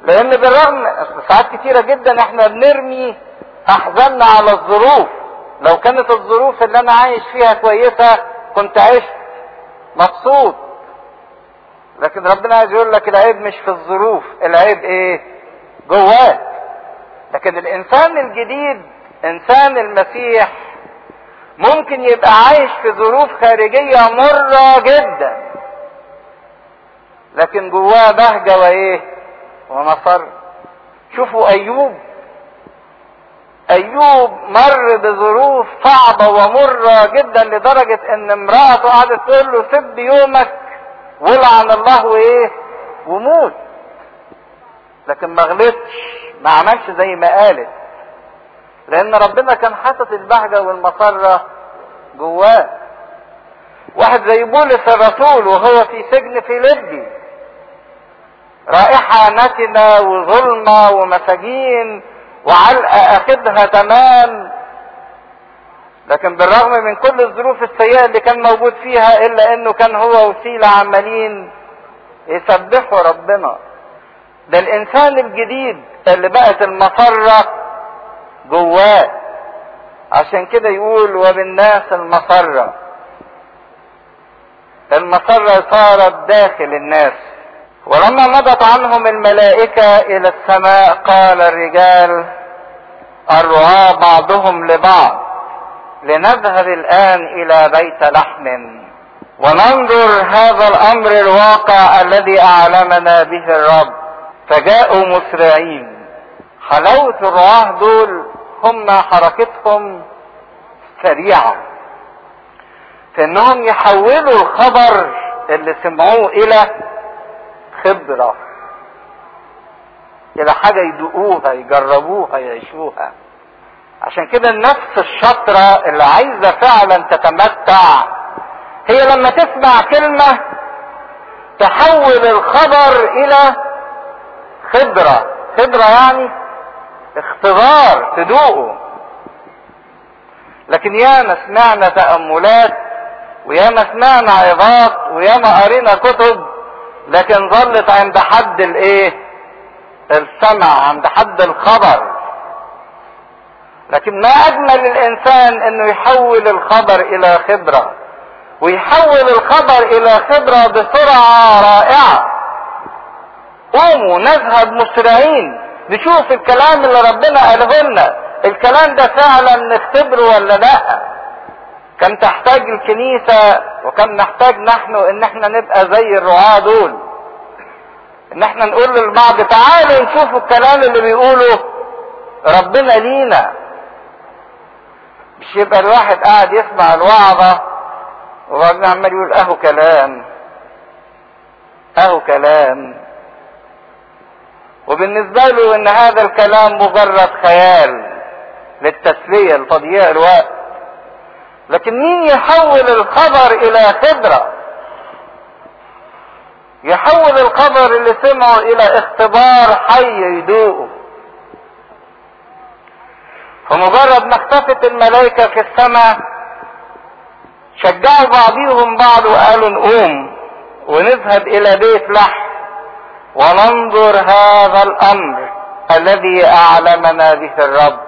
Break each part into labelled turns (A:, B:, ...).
A: لان بالرغم ساعات كتيرة جدا احنا بنرمي احزاننا على الظروف لو كانت الظروف اللي انا عايش فيها كويسة كنت عشت مبسوط لكن ربنا عايز يقول لك العيب مش في الظروف العيب ايه جواك لكن الانسان الجديد انسان المسيح ممكن يبقى عايش في ظروف خارجية مرة جدا لكن جواه بهجة وايه ونصر شوفوا ايوب ايوب مر بظروف صعبة ومرة جدا لدرجة ان امرأته قعدت تقول له سب يومك ولعن الله وايه وموت لكن ما غلطش ما عملش زي ما قالت لان ربنا كان حاطط البهجة والمسرة جواه واحد زي بولس الرسول وهو في سجن فيليبي رائحة نتنة وظلمة ومساجين وعلقة اخدها تمام لكن بالرغم من كل الظروف السيئة اللي كان موجود فيها الا انه كان هو وسيلة عمالين يسبحوا ربنا ده الانسان الجديد اللي بقت المسرة جواه عشان كده يقول وبالناس المسرة المسرة صارت داخل الناس ولما مضت عنهم الملائكة الى السماء قال الرجال الرعاة بعضهم لبعض لنذهب الان الى بيت لحم وننظر هذا الامر الواقع الذي اعلمنا به الرب فجاءوا مسرعين حلاوة الرعاة دول هم حركتهم سريعة في انهم يحولوا الخبر اللي سمعوه الى خبرة الى حاجة يدوقوها يجربوها يعيشوها عشان كده النفس الشاطرة اللي عايزة فعلا تتمتع هي لما تسمع كلمة تحول الخبر الى خبرة خبرة يعني اختبار تدوقه لكن ياما سمعنا تأملات وياما سمعنا عظات وياما قرينا كتب لكن ظلت عند حد الايه السمع عند حد الخبر لكن ما اجمل الانسان انه يحول الخبر الى خبرة ويحول الخبر الى خبرة بسرعة رائعة قوموا نذهب مسرعين نشوف الكلام اللي ربنا قاله لنا الكلام ده فعلا نختبره ولا لا كم تحتاج الكنيسة وكم نحتاج نحن ان احنا نبقى زي الرعاة دول ان احنا نقول للبعض تعالوا نشوفوا الكلام اللي بيقوله ربنا لينا مش يبقى الواحد قاعد يسمع الوعظة وبعدين عمال يقول اهو كلام اهو كلام وبالنسبة له ان هذا الكلام مجرد خيال للتسلية لتضييع الوقت لكن مين يحول الخبر الى خبرة يحول الخبر اللي سمعه الى اختبار حي يدوقه فمجرد ما اختفت الملائكة في السماء شجعوا بعضهم بعض وقالوا نقوم ونذهب الى بيت لحم وننظر هذا الامر الذي اعلمنا به الرب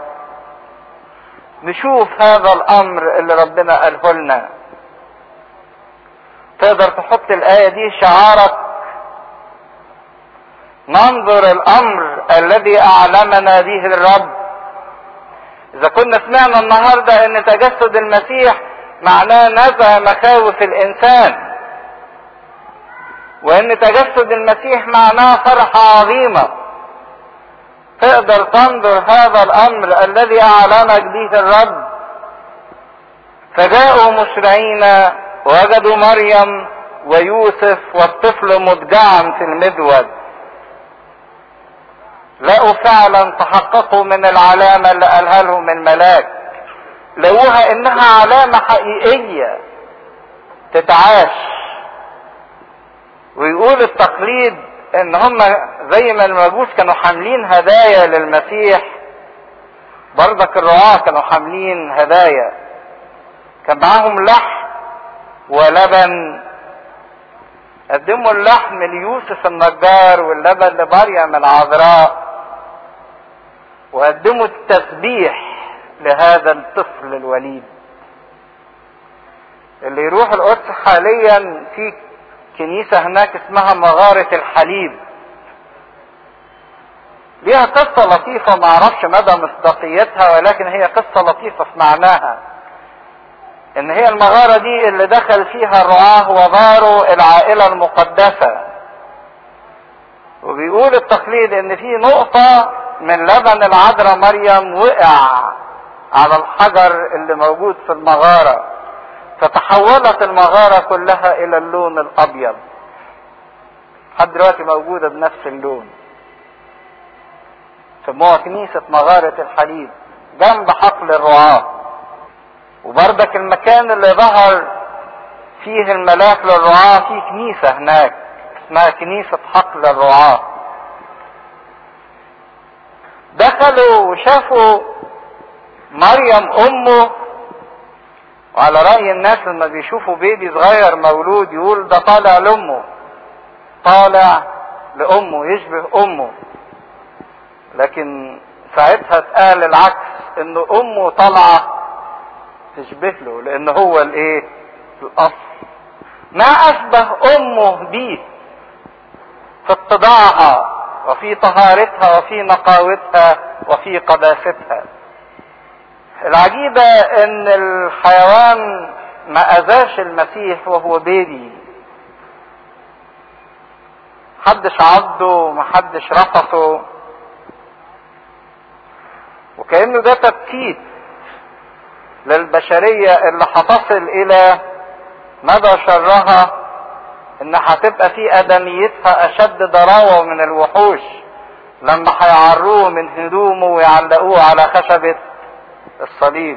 A: نشوف هذا الامر اللي ربنا قاله لنا تقدر تحط الايه دي شعارك ننظر الامر الذي اعلمنا به الرب اذا كنا سمعنا النهارده ان تجسد المسيح معناه نزع مخاوف الانسان وان تجسد المسيح معناه فرحة عظيمة تقدر تنظر هذا الامر الذي اعلنك به الرب فجاءوا مسرعين وجدوا مريم ويوسف والطفل مضجعا في المذود لقوا فعلا تحققوا من العلامة اللي قالها لهم الملاك لقوها انها علامة حقيقية تتعاش ويقول التقليد ان هم زي ما المجوس كانوا حاملين هدايا للمسيح برضك الرعاة كانوا حاملين هدايا كان معاهم لحم ولبن قدموا اللحم ليوسف النجار واللبن لمريم العذراء وقدموا التسبيح لهذا الطفل الوليد اللي يروح القدس حاليا في كنيسة هناك اسمها مغارة الحليب ليها قصة لطيفة ما اعرفش مدى مصداقيتها ولكن هي قصة لطيفة في معناها ان هي المغارة دي اللي دخل فيها الرعاة وغاروا العائلة المقدسة وبيقول التقليد ان في نقطة من لبن العذراء مريم وقع على الحجر اللي موجود في المغارة فتحولت المغارة كلها الى اللون الابيض لحد دلوقتي موجودة بنفس اللون سموها كنيسة مغارة الحليب جنب حقل الرعاة وبردك المكان اللي ظهر فيه الملاك للرعاة في كنيسة هناك اسمها كنيسة حقل الرعاة دخلوا وشافوا مريم امه وعلى رأي الناس لما بيشوفوا بيبي صغير مولود يقول ده طالع لأمه طالع لأمه يشبه أمه لكن ساعتها اتقال العكس ان أمه طالعة تشبه له لأن هو الإيه؟ الأصل ما أشبه أمه بيه في اتضاعها وفي طهارتها وفي نقاوتها وفي قداستها العجيبة ان الحيوان ما اذاش المسيح وهو بيبي محدش عضه محدش رفضه وكأنه ده تبكيت للبشرية اللي هتصل الى مدى شرها ان هتبقى في ادميتها اشد ضراوة من الوحوش لما هيعروه من هدومه ويعلقوه على خشبة الصليب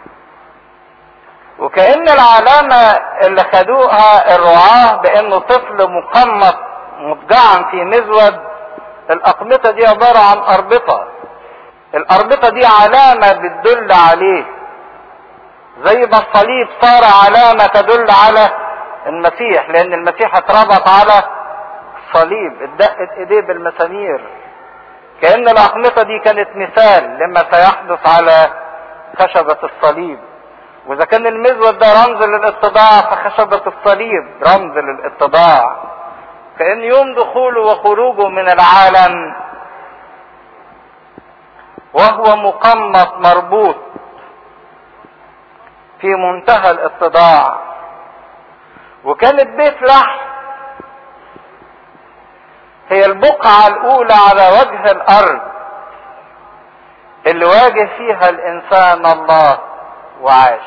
A: وكأن العلامة اللي خدوها الرعاة بانه طفل مقمط مضجعا في مزود الأقمطة دي عبارة عن أربطة الأربطة دي علامة بتدل عليه زي ما الصليب صار علامة تدل على المسيح لأن المسيح اتربط على الصليب اتدقت ايديه بالمسامير كأن الأقمطة دي كانت مثال لما سيحدث على خشبة الصليب وإذا كان المزود ده رمز للاتضاع فخشبة الصليب رمز للاتضاع كأن يوم دخوله وخروجه من العالم وهو مقمط مربوط في منتهى الاتضاع وكانت بيت لحم هي البقعة الأولى على وجه الأرض اللي واجه فيها الإنسان الله وعاش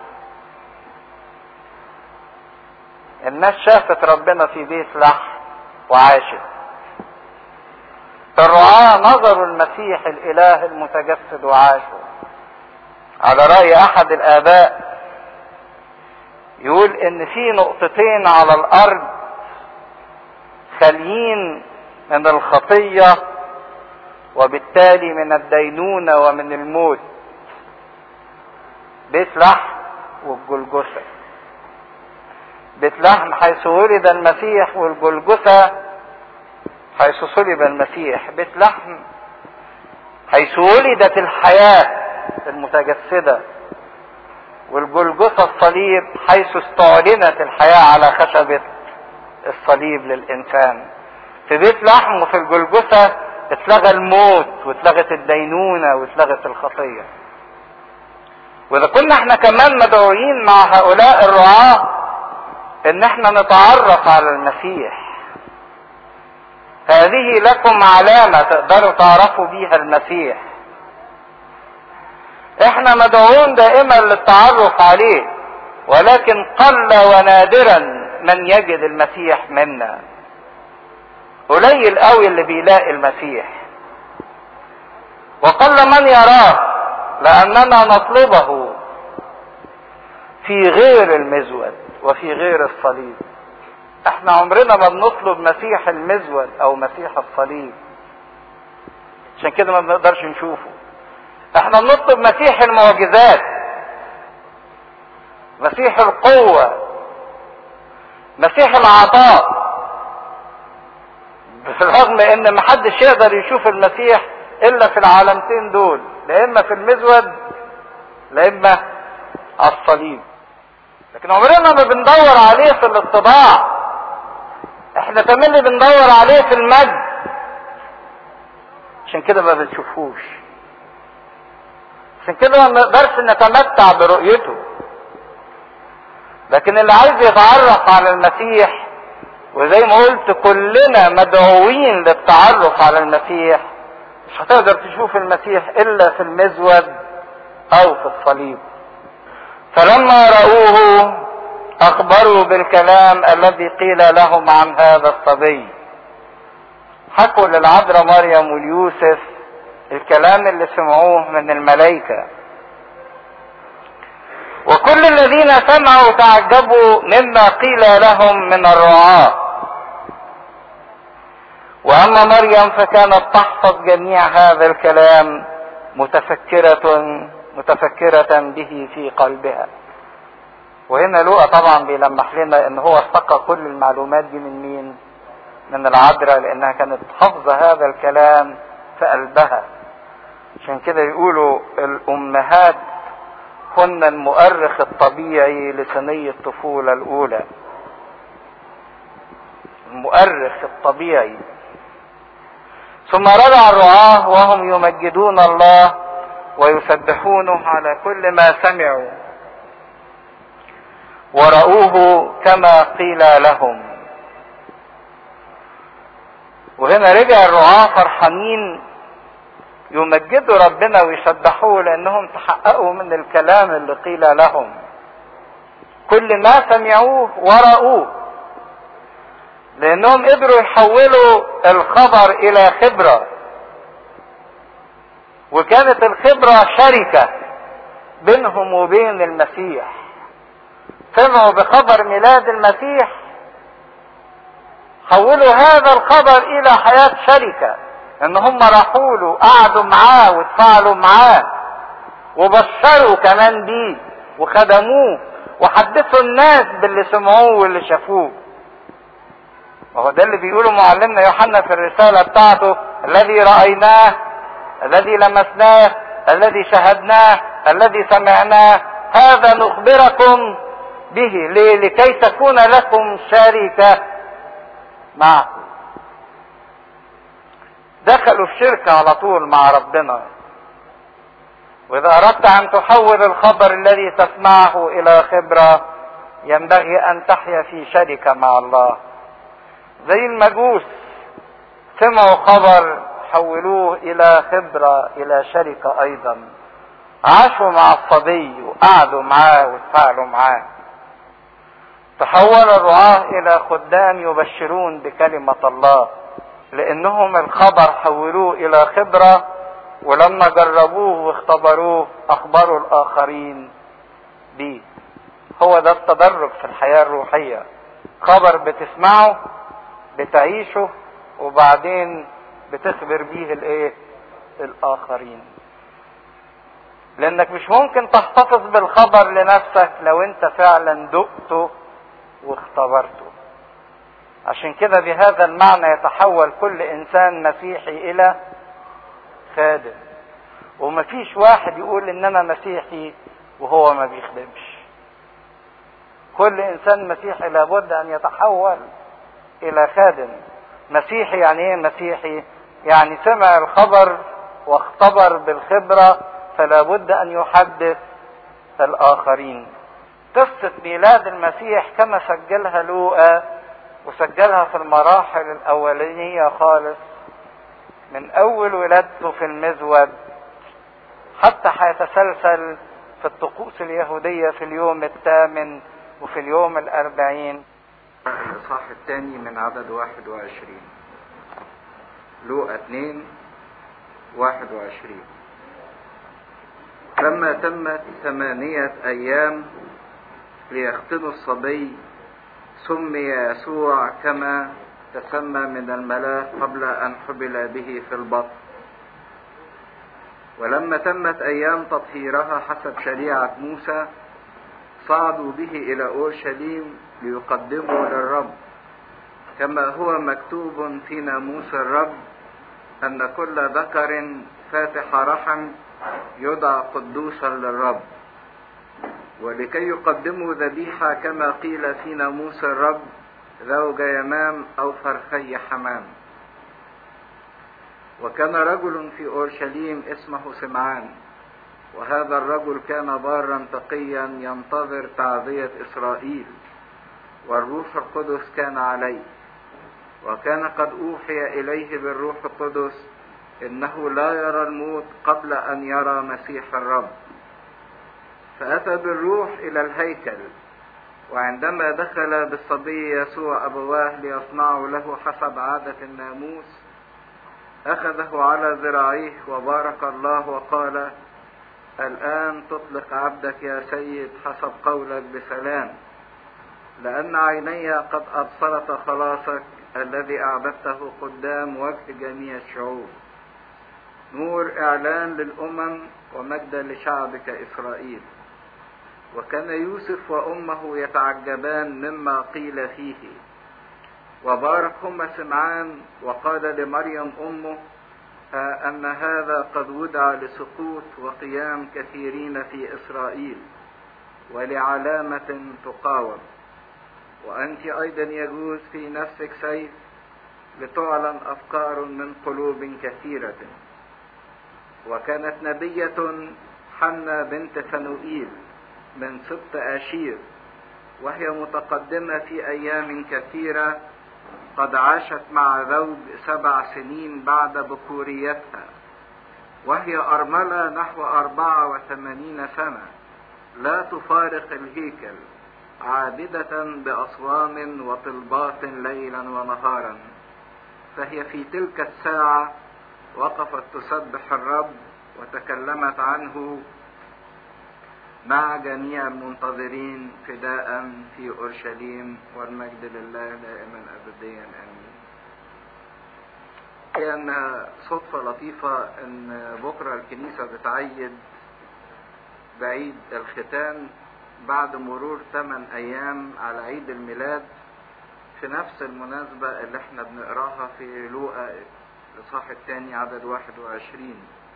A: الناس شافت ربنا في بيت لحم وعاشت الرعاة نظروا المسيح الإله المتجسد وعاشوا على رأي أحد الآباء يقول إن في نقطتين على الأرض خاليين من الخطية وبالتالي من الدينونة ومن الموت بيت لحم والجلجثة بيت لحم حيث ولد المسيح والجلجثة حيث صلب المسيح بيت لحم حيث ولدت الحياة المتجسدة والجلجثة الصليب حيث استعلنت الحياة على خشبة الصليب للإنسان في بيت لحم وفي الجلجثة اتلغى الموت واتلغت الدينونة واتلغت الخطية واذا كنا احنا كمان مدعوين مع هؤلاء الرعاة ان احنا نتعرف على المسيح هذه لكم علامة تقدروا تعرفوا بيها المسيح احنا مدعوون دائما للتعرف عليه ولكن قل ونادرا من يجد المسيح منا قليل قوي اللي بيلاقي المسيح وقل من يراه لاننا نطلبه في غير المزود وفي غير الصليب احنا عمرنا ما بنطلب مسيح المزود او مسيح الصليب عشان كده ما بنقدرش نشوفه احنا بنطلب مسيح المعجزات مسيح القوة مسيح العطاء رغم ان محدش يقدر يشوف المسيح الا في العالمتين دول لا اما في المزود لا اما على الصليب لكن عمرنا ما بندور عليه في الاتضاع احنا تملي بندور عليه في المجد عشان كده ما بنشوفوش عشان كده ما نقدرش نتمتع برؤيته لكن اللي عايز يتعرف على المسيح وزي ما قلت كلنا مدعوين للتعرف على المسيح مش هتقدر تشوف المسيح الا في المزود او في الصليب فلما رأوه اخبروا بالكلام الذي قيل لهم عن هذا الصبي حكوا للعذراء مريم واليوسف الكلام اللي سمعوه من الملائكة وكل الذين سمعوا تعجبوا مما قيل لهم من الرعاة واما مريم فكانت تحفظ جميع هذا الكلام متفكرة متفكرة به في قلبها وهنا لوقا طبعا بيلمح لنا ان هو استقى كل المعلومات دي من مين من العذراء لانها كانت حافظة هذا الكلام في قلبها عشان كده يقولوا الامهات هن المؤرخ الطبيعي لسني الطفولة الاولى المؤرخ الطبيعي ثم رجع الرعاة وهم يمجدون الله ويسبحونه على كل ما سمعوا ورأوه كما قيل لهم وهنا رجع الرعاة فرحانين يمجدوا ربنا ويسبحوه لانهم تحققوا من الكلام اللي قيل لهم كل ما سمعوه ورأوه لانهم قدروا يحولوا الخبر الى خبرة وكانت الخبرة شركة بينهم وبين المسيح سمعوا بخبر ميلاد المسيح حولوا هذا الخبر الى حياة شركة ان هم راحوا له قعدوا معاه واتفاعلوا معاه وبشروا كمان بيه وخدموه وحدثوا الناس باللي سمعوه واللي شافوه وهو ده اللي بيقوله معلمنا يوحنا في الرسالة بتاعته الذي رأيناه الذي لمسناه الذي شهدناه الذي سمعناه هذا نخبركم به ليه؟ لكي تكون لكم شركة معه دخلوا في شركة على طول مع ربنا وإذا أردت أن تحول الخبر الذي تسمعه إلى خبرة ينبغي أن تحيا في شركة مع الله زي المجوس سمعوا خبر حولوه الى خبرة الى شركة ايضا عاشوا مع الصبي وقعدوا معاه واتفاعلوا معاه تحول الرعاة الى خدام يبشرون بكلمة الله لانهم الخبر حولوه الى خبرة ولما جربوه واختبروه اخبروا الاخرين بيه هو ده التدرج في الحياة الروحية خبر بتسمعه بتعيشه وبعدين بتخبر بيه الايه الاخرين لانك مش ممكن تحتفظ بالخبر لنفسك لو انت فعلا دقته واختبرته عشان كده بهذا المعنى يتحول كل انسان مسيحي الى خادم ومفيش واحد يقول ان انا مسيحي وهو ما بيخدمش كل انسان مسيحي لابد ان يتحول الى خادم مسيحي يعني ايه مسيحي يعني سمع الخبر واختبر بالخبرة فلا بد ان يحدث الاخرين قصة ميلاد المسيح كما سجلها لوقا وسجلها في المراحل الاولانية خالص من اول ولادته في المزود حتى هيتسلسل في الطقوس اليهودية في اليوم الثامن وفي اليوم الاربعين الإصحاح الثاني من عدد واحد وعشرين لوقا اثنين واحد وعشرين لما تمت ثمانية أيام ليختنوا الصبي سمي يسوع كما تسمى من الملاك قبل أن حبل به في البطن ولما تمت أيام تطهيرها حسب شريعة موسى صعدوا به إلى أورشليم ليقدموا للرب كما هو مكتوب في ناموس الرب أن كل ذكر فاتح رحم يدعى قدوسا للرب ولكي يقدموا ذبيحة كما قيل في ناموس الرب زوج يمام أو فرخي حمام وكان رجل في أورشليم اسمه سمعان وهذا الرجل كان بارا تقيا ينتظر تعزية إسرائيل والروح القدس كان عليه وكان قد أوحي إليه بالروح القدس إنه لا يرى الموت قبل أن يرى مسيح الرب فأتى بالروح إلى الهيكل وعندما دخل بالصبي يسوع أبواه ليصنعوا له حسب عادة الناموس أخذه على ذراعيه وبارك الله وقال الآن تطلق عبدك يا سيد حسب قولك بسلام لأن عيني قد أبصرت خلاصك الذي أعبدته قدام وجه جميع الشعوب نور إعلان للأمم ومجدا لشعبك إسرائيل وكان يوسف وأمه يتعجبان مما قيل فيه وباركهما سمعان وقال لمريم أمه ها أن هذا قد ودع لسقوط وقيام كثيرين في إسرائيل ولعلامة تقاوم وأنت أيضا يجوز في نفسك سيف لتعلن أفكار من قلوب كثيرة وكانت نبية حنا بنت فنوئيل من سبط آشير وهي متقدمة في أيام كثيرة قد عاشت مع زوج سبع سنين بعد بكوريتها وهي أرملة نحو أربعة وثمانين سنة لا تفارق الهيكل عابدة بأصوام وطلبات ليلا ونهارا فهي في تلك الساعة وقفت تسبح الرب وتكلمت عنه مع جميع المنتظرين فداء في اورشليم والمجد لله دائما ابديا امين. كان صدفه لطيفه ان بكره الكنيسه بتعيد بعيد الختان بعد مرور 8 ايام على عيد الميلاد في نفس المناسبه اللي احنا بنقراها في لوقا الاصحاح الثاني عدد 21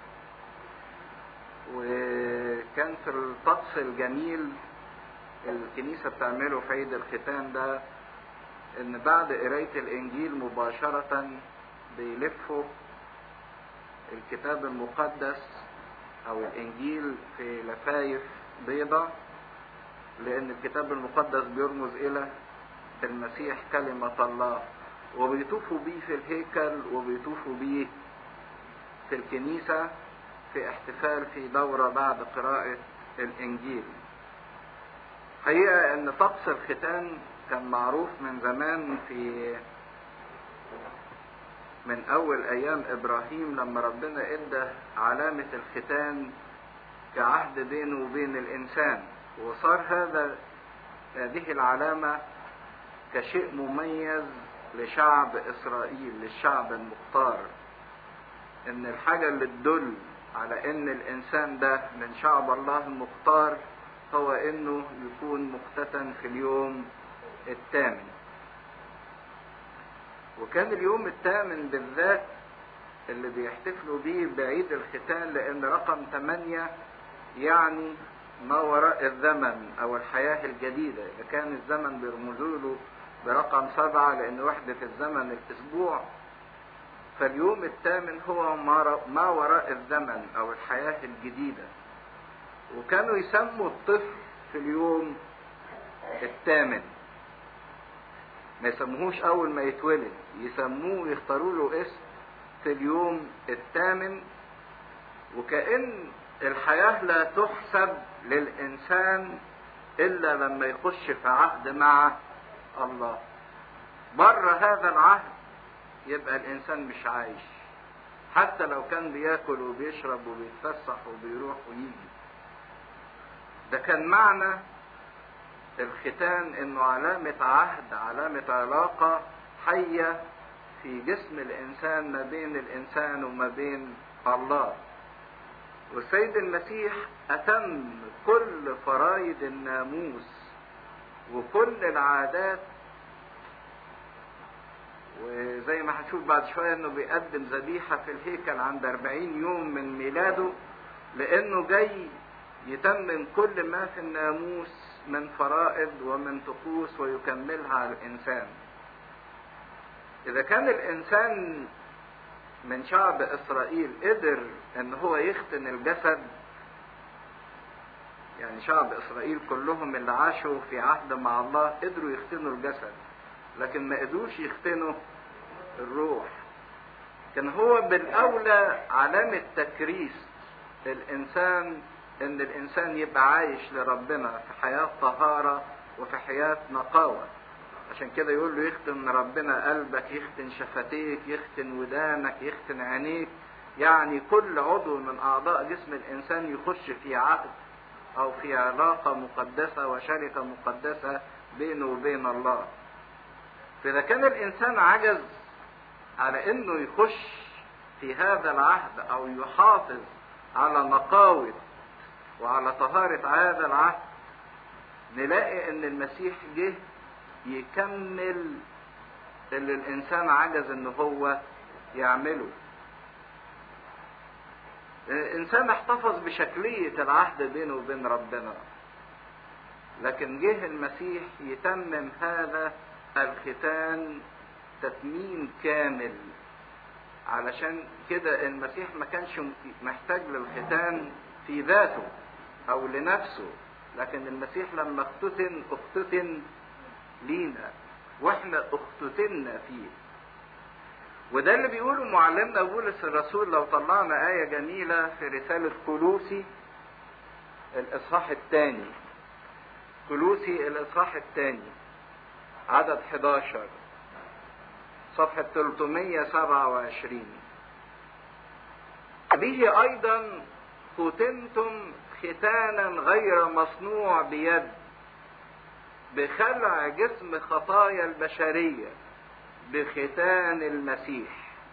A: وكان في الطقس الجميل الكنيسة بتعمله في عيد الختان ده ان بعد قراية الانجيل مباشرة بيلفوا الكتاب المقدس او الانجيل في لفايف بيضة لان الكتاب المقدس بيرمز الى المسيح كلمة الله وبيطوفوا بيه في الهيكل وبيطوفوا بيه في الكنيسة في احتفال في دورة بعد قراءة الإنجيل. حقيقة إن طقس الختان كان معروف من زمان في من أول أيام إبراهيم لما ربنا إدى علامة الختان كعهد بينه وبين الإنسان وصار هذا هذه العلامة كشيء مميز لشعب إسرائيل للشعب المختار إن الحاجة اللي تدل على ان الانسان ده من شعب الله المختار هو انه يكون مختتن في اليوم الثامن وكان اليوم الثامن بالذات اللي بيحتفلوا بيه بعيد الختان لان رقم ثمانية يعني ما وراء الزمن او الحياة الجديدة اذا كان الزمن بيرمزوا له برقم سبعة لان وحدة الزمن الاسبوع فاليوم الثامن هو ما وراء الزمن او الحياة الجديدة وكانوا يسموا الطفل في اليوم الثامن ما يسموهوش اول ما يتولد يسموه يختاروا له اسم في اليوم الثامن وكأن الحياة لا تحسب للإنسان إلا لما يخش في عهد مع الله بره هذا العهد يبقى الانسان مش عايش حتى لو كان بياكل وبيشرب وبيتفسح وبيروح ويجي ده كان معنى الختان انه علامة عهد علامة علاقة حية في جسم الانسان ما بين الانسان وما بين الله والسيد المسيح اتم كل فرايد الناموس وكل العادات وزي ما هنشوف بعد شوية انه بيقدم ذبيحة في الهيكل عند 40 يوم من ميلاده لانه جاي يتمم كل ما في الناموس من فرائض ومن طقوس ويكملها على الانسان اذا كان الانسان من شعب اسرائيل قدر ان هو يختن الجسد يعني شعب اسرائيل كلهم اللي عاشوا في عهد مع الله قدروا يختنوا الجسد لكن ما قدروش يختنوا الروح كان هو بالاولى علامة تكريس الانسان ان الانسان يبقى عايش لربنا في حياة طهارة وفي حياة نقاوة عشان كده يقول له يختن ربنا قلبك يختن شفتيك يختن ودانك يختن عينيك يعني كل عضو من اعضاء جسم الانسان يخش في عهد او في علاقة مقدسة وشركة مقدسة بينه وبين الله فاذا كان الانسان عجز على انه يخش في هذا العهد او يحافظ على نقاوة وعلى طهارة هذا العهد نلاقي ان المسيح جه يكمل اللي الانسان عجز ان هو يعمله الانسان احتفظ بشكلية العهد بينه وبين ربنا لكن جه المسيح يتمم هذا الختان تتميم كامل علشان كده المسيح ما كانش محتاج للختان في ذاته او لنفسه لكن المسيح لما اختتن اختتن لينا واحنا اختتنا فيه وده اللي بيقوله معلمنا بولس الرسول لو طلعنا آية جميلة في رسالة كلوسي الإصحاح الثاني كلوسي الإصحاح الثاني عدد 11 صفحة 327 به أيضا ختنتم ختانا غير مصنوع بيد بخلع جسم خطايا البشرية بختان المسيح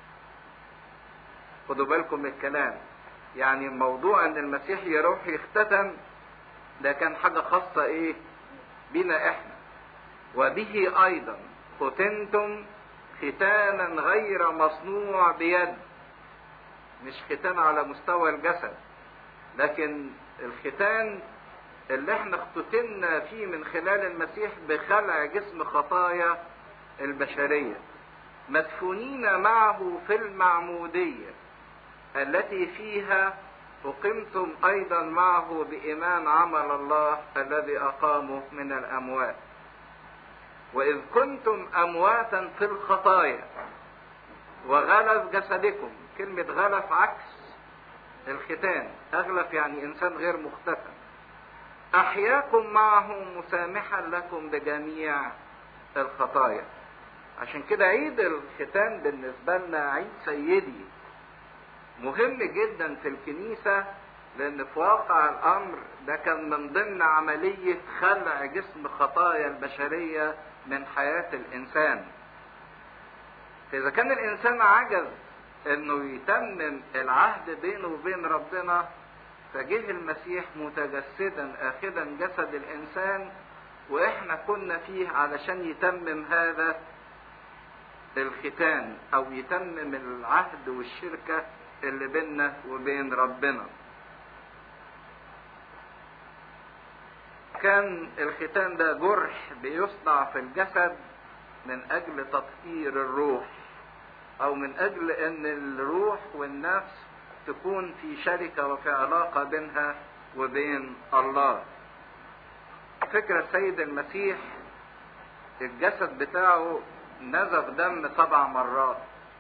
A: خدوا بالكم من الكلام يعني موضوع ان المسيح يروح يختتن ده كان حاجة خاصة ايه بنا احنا وبه ايضا ختنتم ختانا غير مصنوع بيد مش ختان على مستوى الجسد لكن الختان اللي احنا اختتنا فيه من خلال المسيح بخلع جسم خطايا البشرية مدفونين معه في المعمودية التي فيها أقمتم أيضا معه بإيمان عمل الله الذي أقامه من الأموات وإذ كنتم أمواتا في الخطايا وغلف جسدكم كلمة غلف عكس الختان أغلف يعني إنسان غير مختتن أحياكم معه مسامحا لكم بجميع الخطايا عشان كده عيد الختان بالنسبة لنا عيد سيدي مهم جدا في الكنيسة لأن في واقع الأمر ده كان من ضمن عملية خلع جسم خطايا البشرية من حياة الإنسان فإذا كان الإنسان عجز إنه يتمم العهد بينه وبين ربنا فجه المسيح متجسدا آخذا جسد الإنسان وإحنا كنا فيه علشان يتمم هذا الختان أو يتمم العهد والشركة اللي بيننا وبين ربنا كان الختان ده جرح بيصنع في الجسد من اجل تطهير الروح او من اجل ان الروح والنفس تكون في شركة وفي علاقة بينها وبين الله فكرة السيد المسيح الجسد بتاعه نزف دم سبع مرات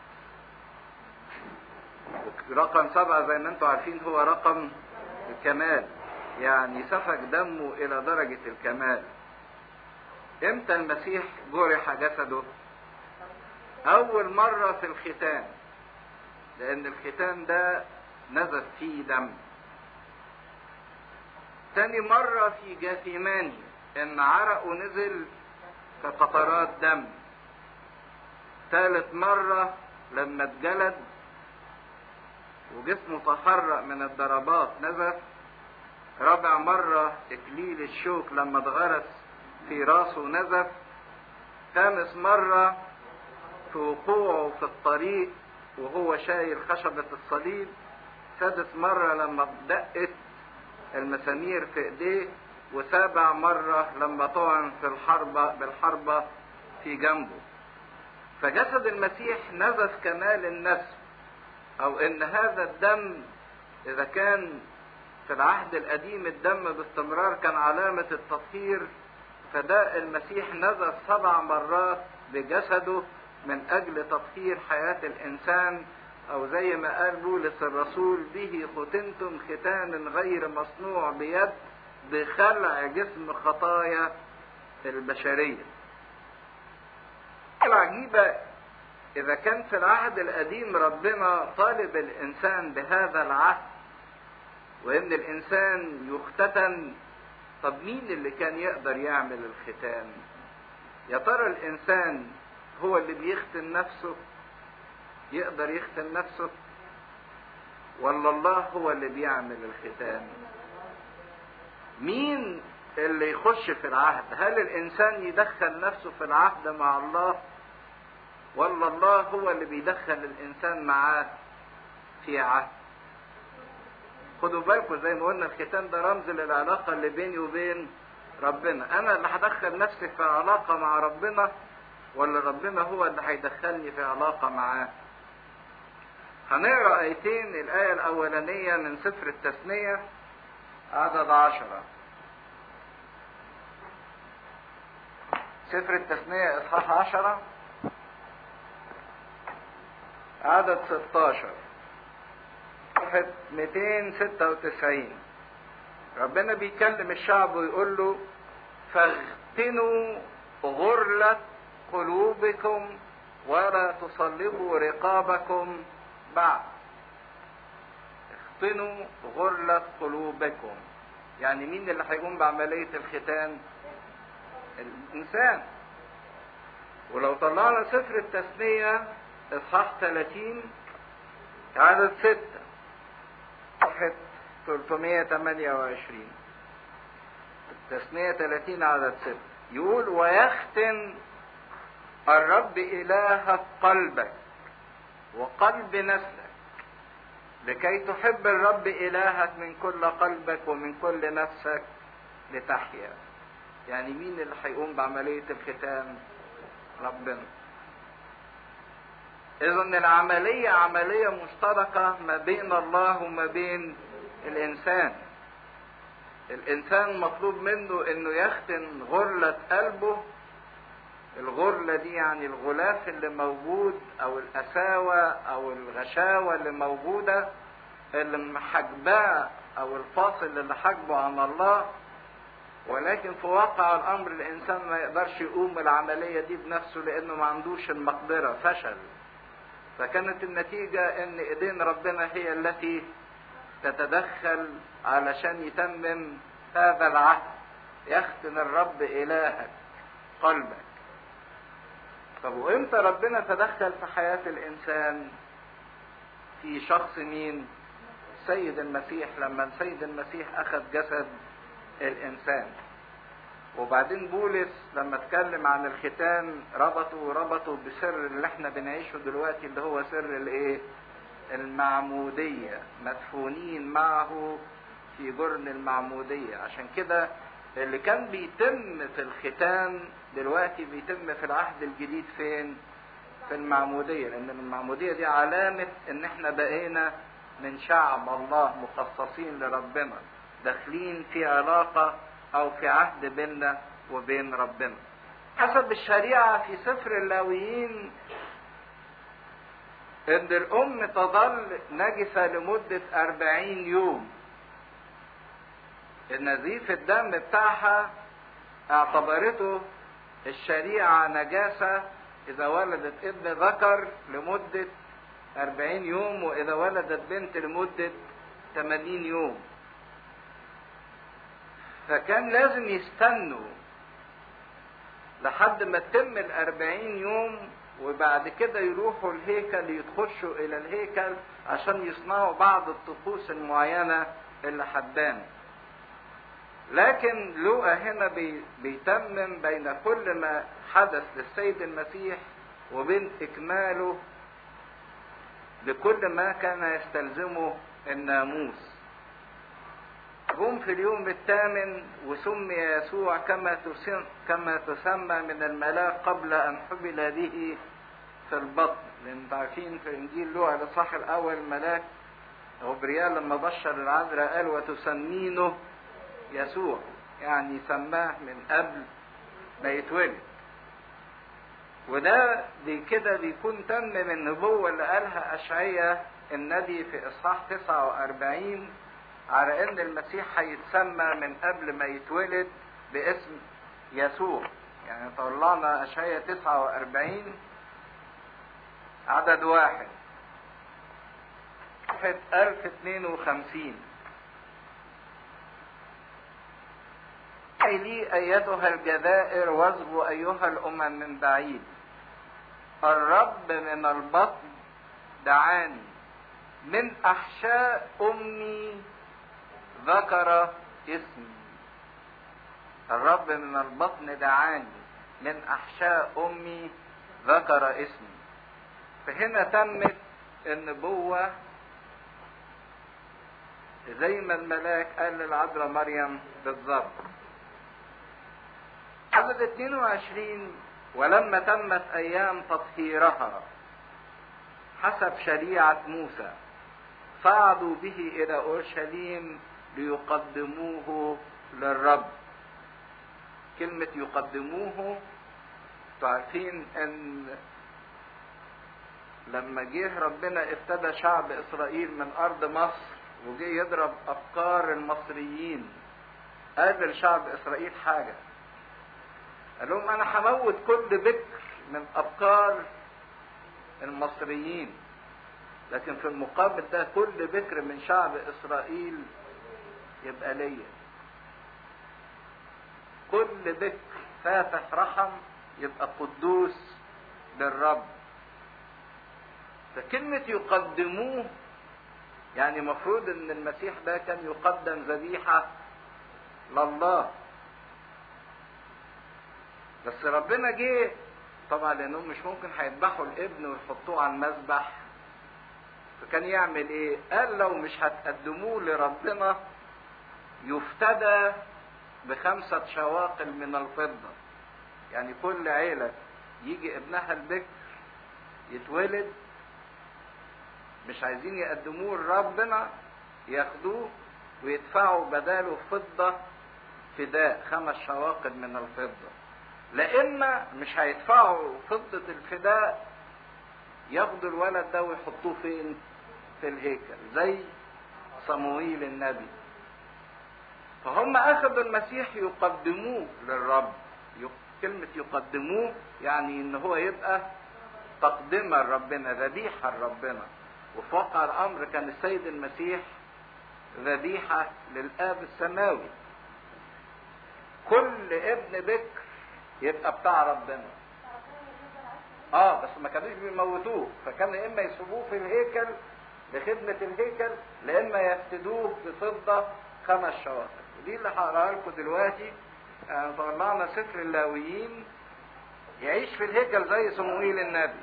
A: رقم سبعة زي ما انتم عارفين هو رقم الكمال يعني سفك دمه الى درجة الكمال امتى المسيح جرح جسده اول مرة في الختان لان الختان ده نزف فيه دم تاني مرة في جاثيماني ان عرقه نزل كقطرات دم ثالث مرة لما اتجلد وجسمه تحرق من الضربات نزف رابع مرة اكليل الشوك لما اتغرس في راسه نزف خامس مرة في وقوعه في الطريق وهو شايل خشبة الصليب سادس مرة لما دقت المسامير في ايديه وسابع مرة لما طعن في الحربة بالحربة في جنبه فجسد المسيح نزف كمال النسف او ان هذا الدم اذا كان في العهد القديم الدم باستمرار كان علامة التطهير فده المسيح نزف سبع مرات بجسده من اجل تطهير حياة الانسان او زي ما قال بولس الرسول به ختنتم ختانا غير مصنوع بيد بخلع جسم خطايا البشرية العجيبة اذا كان في العهد القديم ربنا طالب الانسان بهذا العهد وان الانسان يختتن طب مين اللي كان يقدر يعمل الختان يا ترى الانسان هو اللي بيختن نفسه يقدر يختن نفسه ولا الله هو اللي بيعمل الختان مين اللي يخش في العهد هل الانسان يدخل نفسه في العهد مع الله ولا الله هو اللي بيدخل الانسان معاه في عهد خدوا بالكم زي ما قلنا الختان ده رمز للعلاقة اللي بيني وبين ربنا انا اللي هدخل نفسي في علاقة مع ربنا ولا ربنا هو اللي هيدخلني في علاقة معاه هنقرا ايتين الايه الاولانيه من سفر التثنيه عدد عشره سفر التثنيه اصحاح عشره عدد ستاشر صفحة 296 ربنا بيكلم الشعب ويقول له فاغتنوا غرلة قلوبكم ولا تصلبوا رقابكم بعد اختنوا غرلة قلوبكم يعني مين اللي هيقوم بعملية الختان الإنسان ولو طلعنا سفر التثنية إصحاح 30 عدد 6 صفحة 328 التثنية 30 عدد 6 يقول ويختن الرب إلهك قلبك وقلب نفسك لكي تحب الرب إلهك من كل قلبك ومن كل نفسك لتحيا يعني مين اللي هيقوم بعملية الختان ربنا إذا العملية عملية مشتركة ما بين الله وما بين الإنسان الإنسان مطلوب منه إنه يختن غرلة قلبه الغرلة دي يعني الغلاف اللي موجود او القساوة او الغشاوة اللي موجودة اللي محجباه او الفاصل اللي حجبه عن الله ولكن في واقع الامر الانسان ما يقدرش يقوم بالعملية دي بنفسه لانه ما عندوش المقدرة فشل فكانت النتيجة ان ايدين ربنا هي التي تتدخل علشان يتمم هذا العهد يختن الرب الهك قلبك طب وامتى ربنا تدخل في حياة الانسان في شخص مين سيد المسيح لما السيد المسيح اخذ جسد الانسان وبعدين بولس لما اتكلم عن الختان ربطوا ربطوا بسر اللي احنا بنعيشه دلوقتي اللي هو سر الايه المعمودية مدفونين معه في جرن المعمودية عشان كده اللي كان بيتم في الختان دلوقتي بيتم في العهد الجديد فين في المعمودية لان المعمودية دي علامة ان احنا بقينا من شعب الله مخصصين لربنا داخلين في علاقة او في عهد بيننا وبين ربنا حسب الشريعة في سفر اللاويين ان الام تظل نجسة لمدة اربعين يوم النزيف الدم بتاعها اعتبرته الشريعة نجاسة إذا ولدت ابن ذكر لمدة أربعين يوم وإذا ولدت بنت لمدة ثمانين يوم فكان لازم يستنوا لحد ما تتم الأربعين يوم وبعد كده يروحوا الهيكل يتخشوا إلى الهيكل عشان يصنعوا بعض الطقوس المعينة اللي حبان لكن لوقا هنا بي بيتمم بين كل ما حدث للسيد المسيح وبين إكماله لكل ما كان يستلزمه الناموس جم في اليوم الثامن وسمي يسوع كما كما تسمى من الملاك قبل ان حبل به في البطن لان عارفين في انجيل لوقا الاصحاح الاول الملاك غبريال لما بشر العذراء قال وتسمينه يسوع يعني سماه من قبل ما يتولد وده دي كده بيكون تم من النبوة اللي قالها أشعية النبي في إصحاح 49 على إن المسيح هيتسمى من قبل ما يتولد باسم يسوع يعني طلعنا أشعية 49 عدد واحد صفحة 1052 لي أيتها الجزائر واصغوا أيها الأمم من بعيد الرب من البطن دعاني من أحشاء أمي ذكر اسمي الرب من البطن دعاني من أحشاء أمي ذكر اسمي فهنا تمت النبوة زي ما الملاك قال للعذراء مريم بالظبط عدد 22 ولما تمت ايام تطهيرها حسب شريعه موسى صعدوا به الى اورشليم ليقدموه للرب كلمه يقدموه تعرفين ان لما جه ربنا ابتدى شعب اسرائيل من ارض مصر وجه يضرب افكار المصريين قال لشعب اسرائيل حاجه قال لهم انا هموت كل بكر من ابكار المصريين لكن في المقابل ده كل بكر من شعب اسرائيل يبقى ليا كل بكر فاتح رحم يبقى قدوس للرب فكلمة يقدموه يعني مفروض ان المسيح ده كان يقدم ذبيحة لله بس ربنا جه طبعا لانهم مش ممكن هيذبحوا الابن ويحطوه على المذبح فكان يعمل ايه قال لو مش هتقدموه لربنا يفتدى بخمسة شواقل من الفضة يعني كل عيلة يجي ابنها البكر يتولد مش عايزين يقدموه لربنا ياخدوه ويدفعوا بداله فضة فداء خمس شواقل من الفضة لا اما مش هيدفعوا فضة الفداء ياخدوا الولد ده ويحطوه فين في الهيكل زي صموئيل النبي فهم اخذوا المسيح يقدموه للرب كلمة يقدموه يعني ان هو يبقى تقدمة لربنا ذبيحة لربنا وفي واقع الامر كان السيد المسيح ذبيحة للاب السماوي كل ابن بكر يبقى بتاع ربنا اه بس ما كانوش بيموتوه فكان يا اما يسيبوه في الهيكل لخدمة الهيكل لا اما يفتدوه بفضة خمس شواطئ دي اللي هقراها لكم دلوقتي آه طلعنا سفر اللاويين يعيش في الهيكل زي صموئيل النبي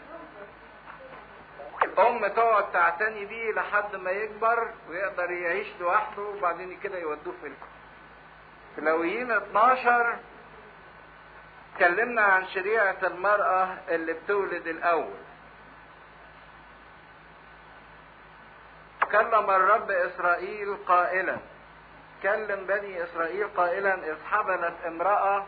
A: الام تقعد تعتني بيه لحد ما يكبر ويقدر يعيش لوحده وبعدين كده يودوه في الكل في لاويين 12 اتكلمنا عن شريعة المرأة اللي بتولد الأول كلم الرب إسرائيل قائلا كلم بني إسرائيل قائلا إذ حبلت امرأة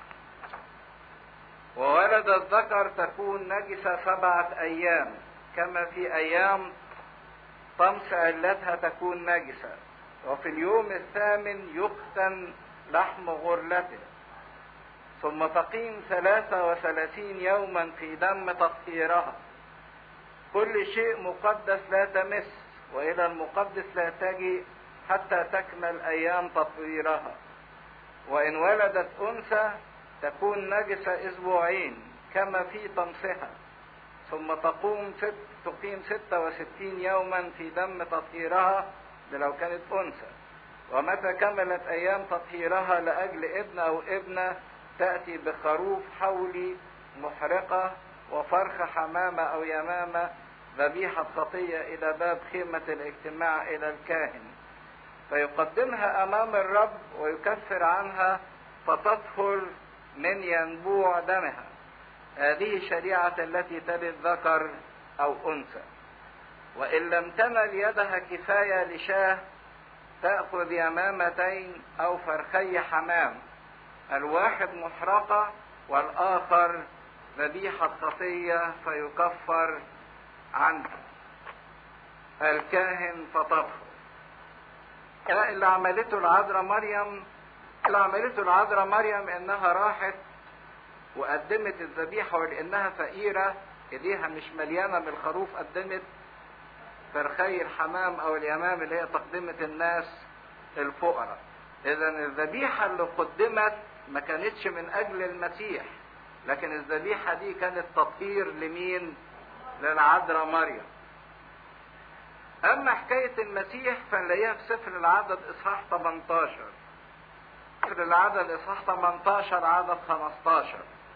A: وولدت ذكر تكون نجسة سبعة أيام كما في أيام طمس علتها تكون نجسة وفي اليوم الثامن يختن لحم غرلته ثم تقيم ثلاثة وثلاثين يوما في دم تطهيرها كل شيء مقدس لا تمس وإلى المقدس لا تجي حتى تكمل أيام تطهيرها وإن ولدت أنثى تكون نجسة أسبوعين كما في طمسها ثم تقوم ست تقيم ستة وستين يوما في دم تطهيرها ده لو كانت أنثى ومتى كملت أيام تطهيرها لأجل ابن أو ابنة تأتي بخروف حولي محرقة وفرخ حمامة أو يمامة ذبيحة خطية إلى باب خيمة الاجتماع إلى الكاهن فيقدمها أمام الرب ويكفر عنها فتطهر من ينبوع دمها هذه الشريعة التي تلد ذكر أو أنثى وإن لم تمل يدها كفاية لشاه تأخذ يمامتين أو فرخي حمام الواحد محرقة والآخر ذبيحة خطية فيكفر عنها الكاهن فطفر اللي عملته العذراء مريم اللي عملته العذراء مريم انها راحت وقدمت الذبيحة ولانها فقيرة ايديها مش مليانة بالخروف قدمت فرخي الحمام او اليمام اللي هي تقدمة الناس الفقراء اذا الذبيحة اللي قدمت ما كانتش من اجل المسيح لكن الذبيحة دي كانت تطهير لمين للعذراء مريم اما حكاية المسيح فنلاقيها في سفر العدد اصحاح 18 سفر العدد اصحاح 18 عدد 15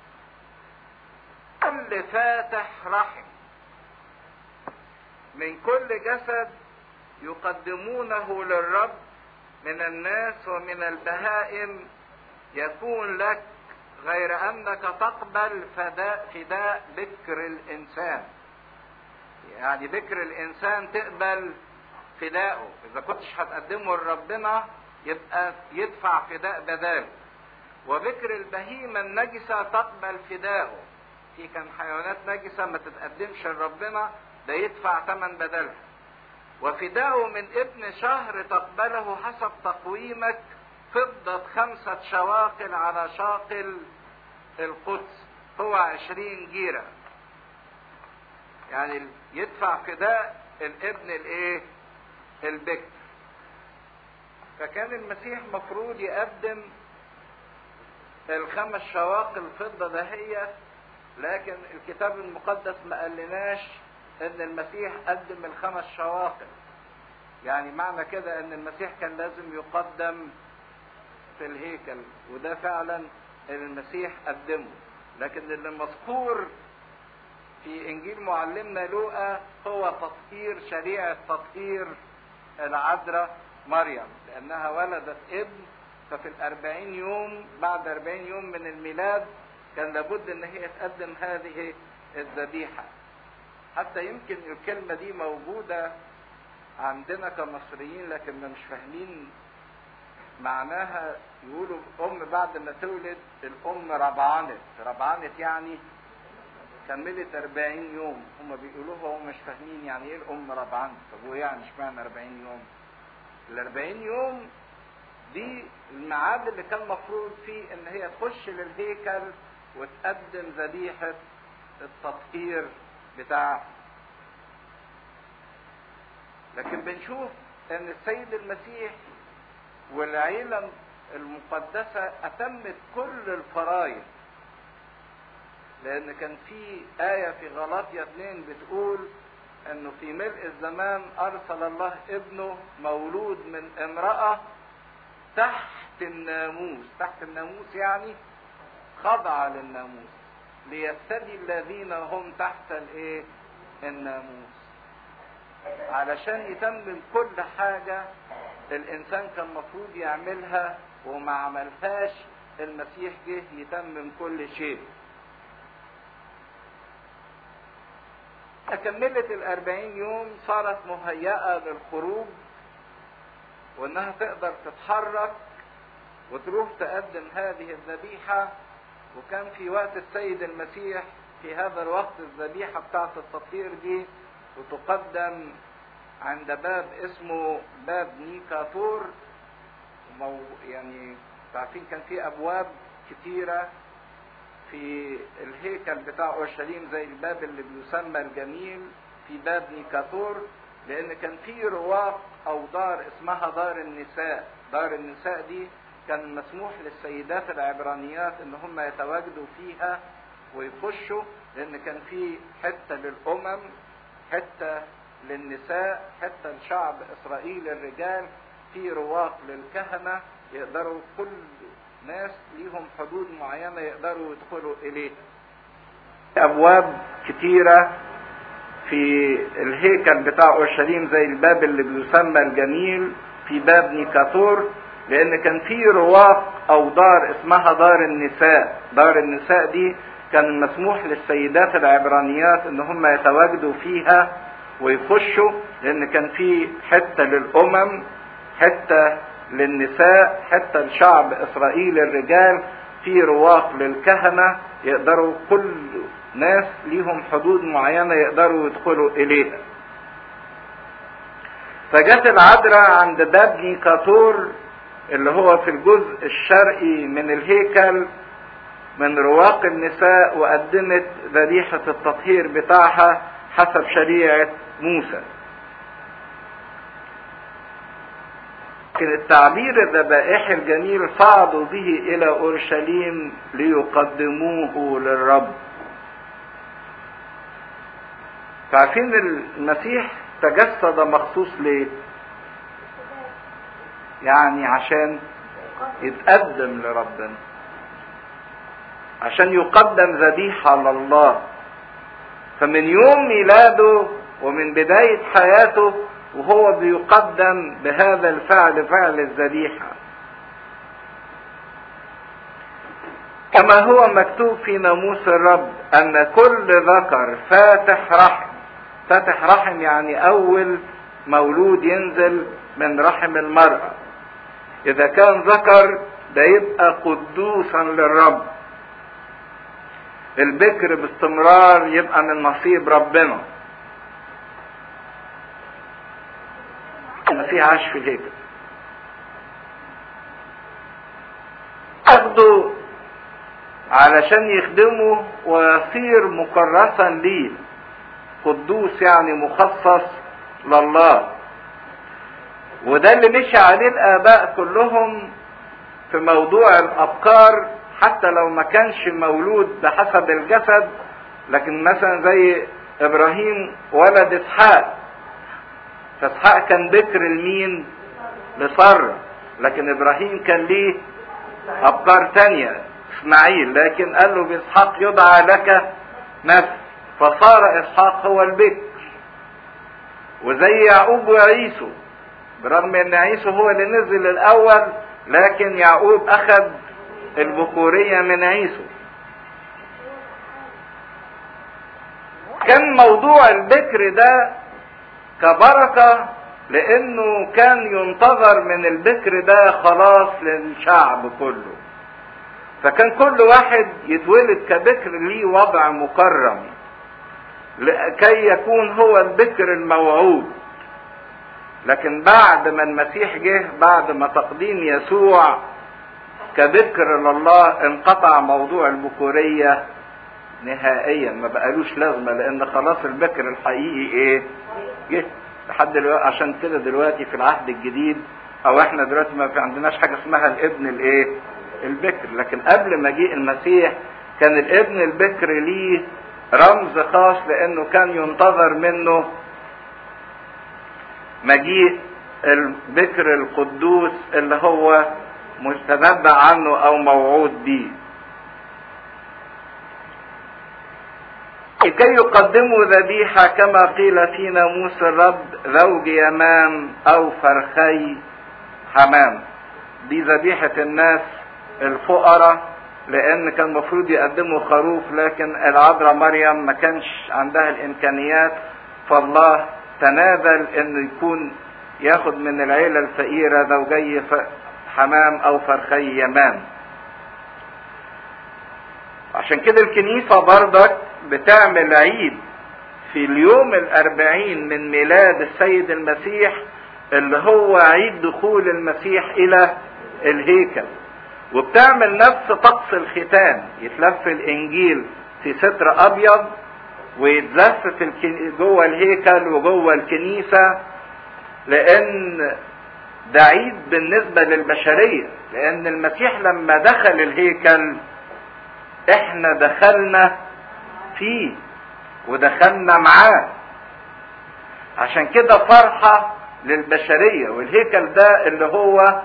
A: كل فاتح رحم من كل جسد يقدمونه للرب من الناس ومن البهائم يكون لك غير انك تقبل فداء فداء بكر الانسان يعني بكر الانسان تقبل فداءه اذا كنتش هتقدمه لربنا يبقى يدفع فداء بداله وبكر البهيمة النجسة تقبل فداءه في كان حيوانات نجسة ما تتقدمش لربنا ده يدفع ثمن بدلها وفداءه من ابن شهر تقبله حسب تقويمك فضة خمسة شواقل على شاقل القدس هو عشرين جيرة يعني يدفع فداء الابن الايه البكر فكان المسيح مفروض يقدم الخمس شواقل فضة دهية لكن الكتاب المقدس ما قالناش ان المسيح قدم الخمس شواقل يعني معنى كده ان المسيح كان لازم يقدم في الهيكل وده فعلا المسيح قدمه لكن اللي مذكور في انجيل معلمنا لوقا هو تطهير شريعة تطهير العذراء مريم لانها ولدت ابن ففي الاربعين يوم بعد اربعين يوم من الميلاد كان لابد ان هي تقدم هذه الذبيحة حتى يمكن الكلمة دي موجودة عندنا كمصريين لكن مش فاهمين معناها يقولوا الام بعد ما تولد الام ربعنت ربعنت يعني كملت 40 يوم هم بيقولوها وهم مش فاهمين يعني ايه الام ربعنت طب وايه يعني اشمعنى 40 يوم ال 40 يوم دي الميعاد اللي كان مفروض فيه ان هي تخش للهيكل وتقدم ذبيحة التطهير بتاع لكن بنشوف ان السيد المسيح والعيلة المقدسة اتمت كل الفرائض لان كان في آية في غلاطيا 2 بتقول انه في ملء الزمان ارسل الله ابنه مولود من امرأة تحت الناموس تحت الناموس يعني خضع للناموس ليفتدي الذين هم تحت الايه الناموس علشان يتمم كل حاجة الانسان كان مفروض يعملها وما عملهاش المسيح جه يتمم كل شيء تكملت الأربعين يوم صارت مهيئة للخروج وإنها تقدر تتحرك وتروح تقدم هذه الذبيحة وكان في وقت السيد المسيح في هذا الوقت الذبيحة بتاعة التطهير دي وتقدم عند باب اسمه باب نيكاثور مو يعني عارفين كان في أبواب كتيرة في الهيكل بتاع اورشليم زي الباب اللي بيسمى الجميل في باب نيكاثور لان كان في رواق او دار اسمها دار النساء دار النساء دي كان مسموح للسيدات العبرانيات ان هم يتواجدوا فيها ويخشوا لان كان في حته للامم حته للنساء حته لشعب اسرائيل الرجال في رواق للكهنه يقدروا كل ناس ليهم حدود معينة يقدروا يدخلوا إليها
B: ابواب كتيرة في الهيكل بتاع اورشليم زي الباب اللي بيسمى الجميل في باب نيكاثور لان كان في رواق او دار اسمها دار النساء دار النساء دي كان مسموح للسيدات العبرانيات ان هم يتواجدوا فيها ويخشوا لان كان في حته للامم حته للنساء حته لشعب اسرائيل الرجال في رواق للكهنه يقدروا كل ناس ليهم حدود معينه يقدروا يدخلوا اليها فجت العذراء عند باب نيكاتور اللي هو في الجزء الشرقي من الهيكل من رواق النساء وقدمت ذبيحة التطهير بتاعها حسب شريعة موسى لكن التعبير الذبائحي الجميل صعدوا به إلى أورشليم ليقدموه للرب فعارفين المسيح تجسد مخصوص ليه يعني عشان يتقدم لربنا عشان يقدم ذبيحة لله فمن يوم ميلاده ومن بداية حياته وهو بيقدم بهذا الفعل فعل الذبيحة كما هو مكتوب في ناموس الرب أن كل ذكر فاتح رحم فاتح رحم يعني أول مولود ينزل من رحم المرأة إذا كان ذكر ده يبقى قدوسا للرب البكر باستمرار يبقى من نصيب ربنا المسيح عاش في الهيكل اخده علشان يخدمه ويصير مكرسا ليه قدوس يعني مخصص لله وده اللي مشي عليه الاباء كلهم في موضوع الابكار حتى لو ما كانش مولود بحسب الجسد لكن مثلا زي ابراهيم ولد اسحاق فاسحاق كان بكر لمين لسارة لكن ابراهيم كان ليه ابكار تانية اسماعيل لكن قال له باسحاق يدعى لك نفس فصار اسحاق هو البكر وزي يعقوب وعيسو برغم ان عيسو هو اللي نزل الاول لكن يعقوب اخذ البكورية من عيسو كان موضوع البكر ده كبركة لانه كان ينتظر من البكر ده خلاص للشعب كله فكان كل واحد يتولد كبكر ليه وضع مكرم لكي يكون هو البكر الموعود لكن بعد ما المسيح جه بعد ما تقديم يسوع كبكر لله انقطع موضوع البكورية نهائيا ما بقالوش لازمة لان خلاص البكر الحقيقي ايه جه لحد دلوقتي عشان كده دلوقتي في العهد الجديد او احنا دلوقتي ما في عندناش حاجة اسمها الابن الايه البكر لكن قبل مجيء المسيح كان الابن البكر ليه رمز خاص لانه كان ينتظر منه مجيء البكر القدوس اللي هو مستنبأ عنه او موعود به لكي يقدموا ذبيحة كما قيل في ناموس الرب زوج يمام او فرخي حمام دي ذبيحة الناس الفقراء لان كان المفروض يقدموا خروف لكن العذراء مريم ما كانش عندها الامكانيات فالله تنازل انه يكون ياخد من العيلة الفقيرة زوجي حمام او فرخي يمام عشان كده الكنيسة برضك بتعمل عيد في اليوم الاربعين من ميلاد السيد المسيح اللي هو عيد دخول المسيح الى الهيكل وبتعمل نفس طقس الختان يتلف الانجيل في ستر ابيض ويتلف في الكن... جوه الهيكل وجوه الكنيسه لان ده عيد بالنسبه للبشريه لان المسيح لما دخل الهيكل احنا دخلنا فيه ودخلنا معاه عشان كده فرحه للبشريه والهيكل ده اللي هو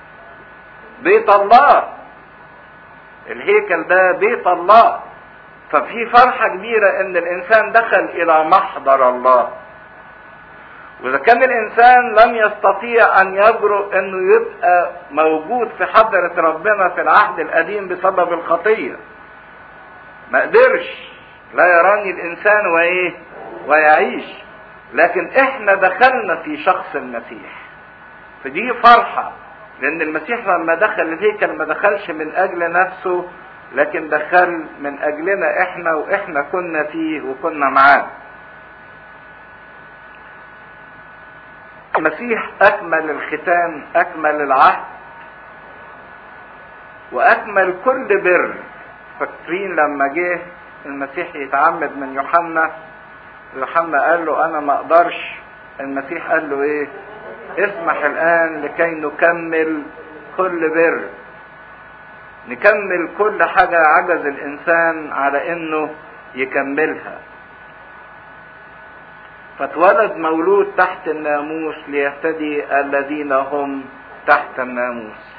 B: بيت الله الهيكل ده بيت الله ففي فرحة كبيرة ان الانسان دخل الى محضر الله واذا كان الانسان لم يستطيع ان يجرؤ انه يبقى موجود في حضرة ربنا في العهد القديم بسبب الخطية ما قدرش لا يراني الانسان وايه ويعيش لكن احنا دخلنا في شخص المسيح فدي فرحة لان المسيح لما دخل الهيكل ما دخلش من اجل نفسه لكن دخل من اجلنا احنا واحنا كنا فيه وكنا معاه المسيح اكمل الختام اكمل العهد واكمل كل بر فاكرين لما جه المسيح يتعمد من يوحنا يوحنا قال له انا ما اقدرش المسيح قال له ايه اسمح الان لكي نكمل كل بر نكمل كل حاجة عجز الانسان على انه يكملها فاتولد مولود تحت الناموس ليهتدي الذين هم تحت الناموس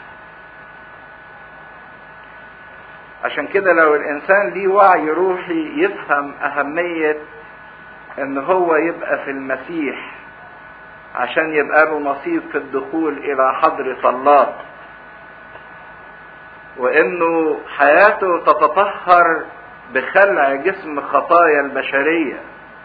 B: عشان كده لو الانسان ليه وعي روحي يفهم اهمية ان هو يبقى في المسيح عشان يبقى له نصيب في الدخول الى حضرة الله وانه حياته تتطهر بخلع جسم خطايا البشرية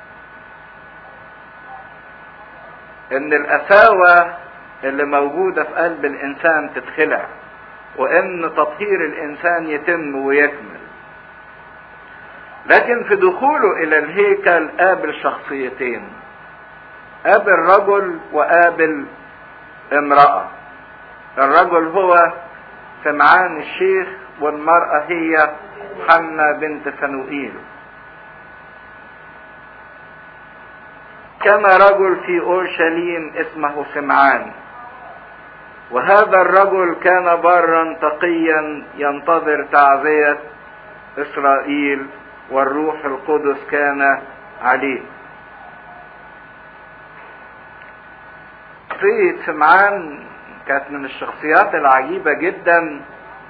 B: ان القساوة اللي موجودة في قلب الانسان تتخلع وان تطهير الانسان يتم ويكمل لكن في دخوله الى الهيكل قابل شخصيتين قابل رجل وقابل امرأة الرجل هو سمعان الشيخ والمرأة هي حنة بنت فنوئيل كان رجل في اورشليم اسمه سمعان وهذا الرجل كان برا تقيا ينتظر تعزية اسرائيل والروح القدس كان عليه شخصية سمعان كانت من الشخصيات العجيبة جدا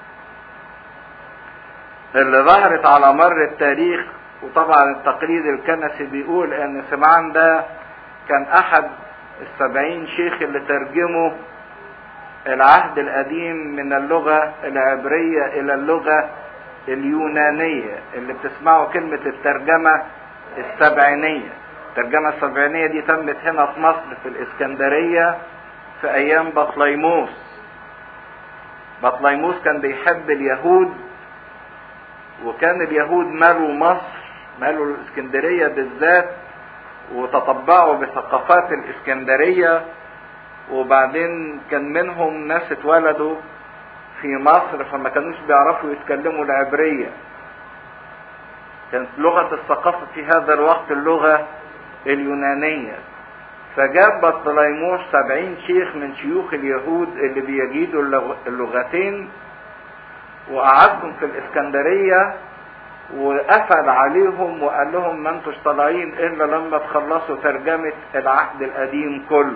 B: اللي ظهرت على مر التاريخ وطبعا التقليد الكنسي بيقول ان سمعان ده كان احد السبعين شيخ اللي ترجموا العهد القديم من اللغة العبرية الى اللغة اليونانية اللي بتسمعوا كلمة الترجمة السبعينية الترجمة السبعينية دي تمت هنا في مصر في الاسكندرية في ايام بطليموس بطليموس كان بيحب اليهود وكان اليهود مالوا مصر مالوا الاسكندرية بالذات وتطبعوا بثقافات الاسكندرية وبعدين كان منهم ناس اتولدوا في مصر فما كانوش بيعرفوا يتكلموا العبرية كانت لغة الثقافة في هذا الوقت اللغة اليونانية فجاب بطليموس سبعين شيخ من شيوخ اليهود اللي بيجيدوا اللغتين وقعدهم في الاسكندرية وقفل عليهم وقال لهم ما انتوش طالعين الا لما تخلصوا ترجمة العهد القديم كله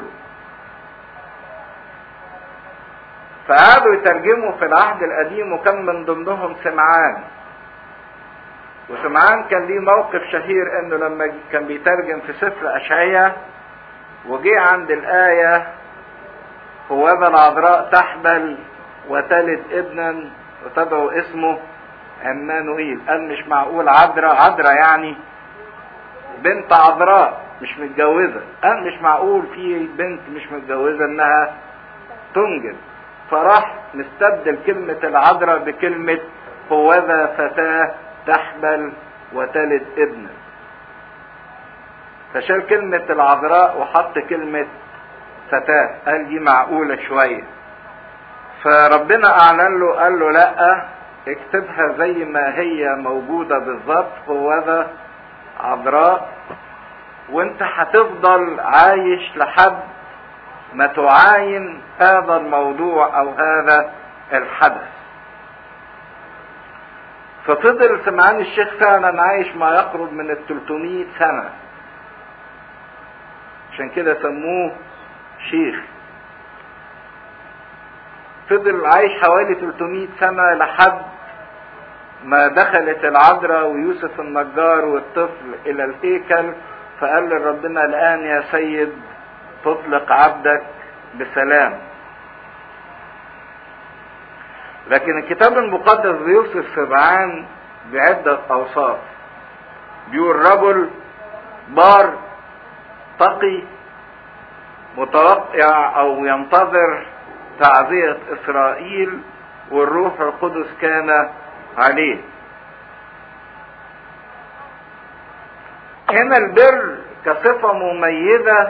B: فقعدوا يترجموا في العهد القديم وكان من ضمنهم سمعان وسمعان كان ليه موقف شهير انه لما كان بيترجم في سفر اشعياء وجي عند الآية هوذا العذراء تحبل وتلد ابنا وتدعو اسمه عمانوئيل قال مش معقول عذراء عذراء يعني بنت عذراء مش متجوزة قال مش معقول في بنت مش متجوزة انها تنجب فراح مستبدل كلمة العذراء بكلمة هوذا فتاة تحبل وتلد ابنا فشال كلمة العذراء وحط كلمة فتاة قال دي معقولة شوية فربنا اعلن له قال له لا اكتبها زي ما هي موجودة بالظبط هوذا عذراء وانت هتفضل عايش لحد ما تعاين هذا الموضوع او هذا الحدث ففضل سمعان الشيخ فعلا عايش ما يقرب من ال 300 سنة عشان كده سموه شيخ فضل عايش حوالي 300 سنة لحد ما دخلت العذراء ويوسف النجار والطفل الى الهيكل فقال لربنا الان يا سيد تطلق عبدك بسلام لكن الكتاب المقدس بيوصف سبعان بعدة أوصاف بيقول رجل بار تقي متوقع أو ينتظر تعزية إسرائيل والروح القدس كان عليه هنا البر كصفة مميزة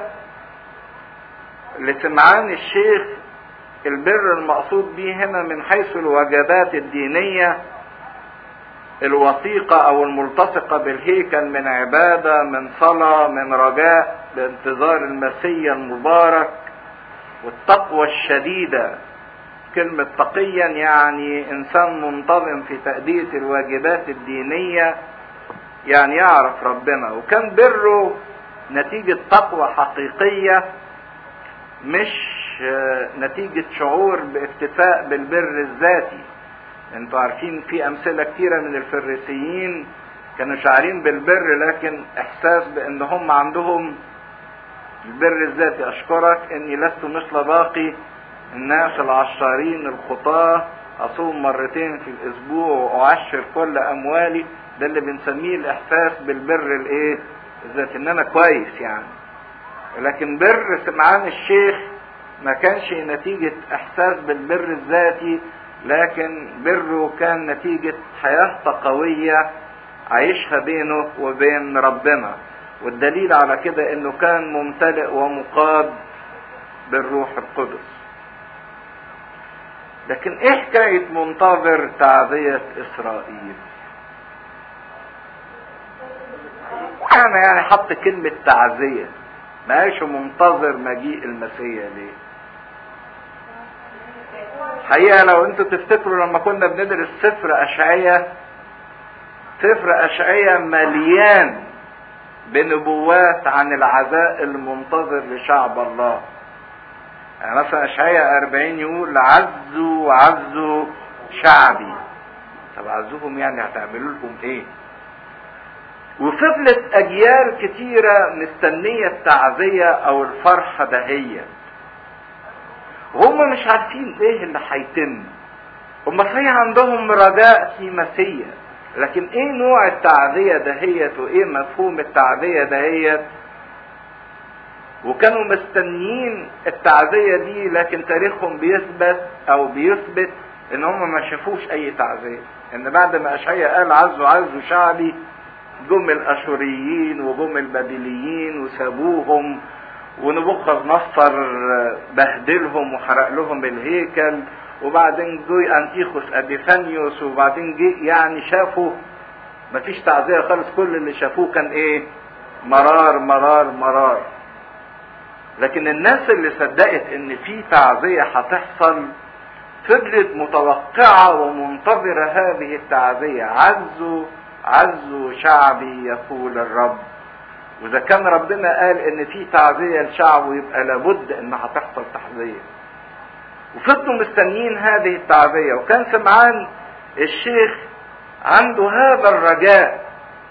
B: لسمعان الشيخ البر المقصود به هنا من حيث الوجبات الدينية الوثيقة أو الملتصقة بالهيكل من عبادة من صلاة من رجاء بانتظار المسيا المبارك والتقوى الشديدة كلمة تقيا يعني إنسان منتظم في تأدية الواجبات الدينية يعني يعرف ربنا وكان بره نتيجة تقوى حقيقية مش نتيجة شعور باكتفاء بالبر الذاتي انتوا عارفين في امثلة كتيرة من الفريسيين كانوا شاعرين بالبر لكن احساس بان هم عندهم البر الذاتي اشكرك اني لست مثل باقي الناس العشارين الخطاة اصوم مرتين في الاسبوع واعشر كل اموالي ده اللي بنسميه الاحساس بالبر الايه الذاتي ان انا كويس يعني لكن بر سمعان الشيخ ما كانش نتيجة احساس بالبر الذاتي لكن بره كان نتيجة حياة قوية عايشها بينه وبين ربنا والدليل على كده انه كان ممتلئ ومقاد بالروح القدس لكن ايه حكاية منتظر تعزية اسرائيل انا يعني حط كلمة تعزية ما قالش منتظر مجيء المسيح ليه حقيقة لو انتوا تفتكروا لما كنا بندرس سفر اشعية سفر اشعية مليان بنبوات عن العزاء المنتظر لشعب الله يعني مثلا اشعية 40 يقول عزوا عزوا شعبي طب عزوهم يعني هتعملوا لهم ايه وفضلت اجيال كتيرة مستنية التعزية او الفرحة دهيت وهم مش عارفين ايه اللي هيتم هم صحيح عندهم رجاء في مسيا لكن ايه نوع التعزية دهيت وايه مفهوم التعزية دهيت وكانوا مستنيين التعزية دي لكن تاريخهم بيثبت او بيثبت ان هم ما شافوش اي تعزية ان بعد ما اشعياء قال عزوا عزوا شعبي جم الاشوريين وجم البابليين وسابوهم ونبوخذ نصر بهدلهم وحرق لهم الهيكل وبعدين جه انتيخوس ابيفانيوس وبعدين جه يعني شافوا مفيش تعزيه خالص كل اللي شافوه كان ايه مرار مرار مرار لكن الناس اللي صدقت ان في تعزيه هتحصل فضلت متوقعه ومنتظره هذه التعزيه عزوا عزوا شعبي يقول الرب واذا كان ربنا قال ان في تعزيه لشعبه يبقى لابد ان هتحصل تحذيه وفضلوا مستنيين هذه التعزيه وكان سمعان الشيخ عنده هذا الرجاء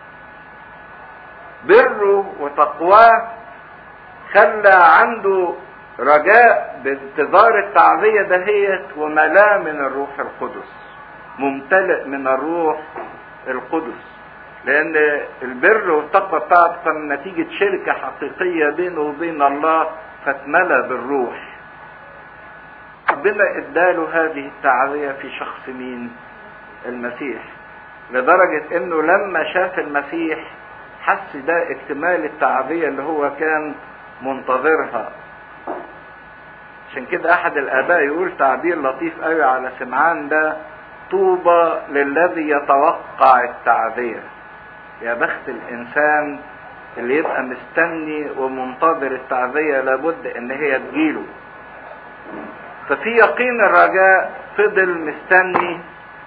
B: بره وتقواه خلى عنده رجاء بانتظار التعزيه دهيت وملاه من الروح القدس ممتلئ من الروح القدس لان البر والتقوى بتاعته كان نتيجة شركة حقيقية بينه وبين الله فاتملى بالروح ربنا اداله هذه التعزية في شخص مين المسيح لدرجة انه لما شاف المسيح حس ده اكتمال التعزية اللي هو كان منتظرها عشان كده احد الاباء يقول تعبير لطيف قوي على سمعان ده طوبى للذي يتوقع التعزيه يا بخت الانسان اللي يبقى مستني ومنتظر التعزية لابد ان هي تجيله ففي يقين الرجاء فضل مستني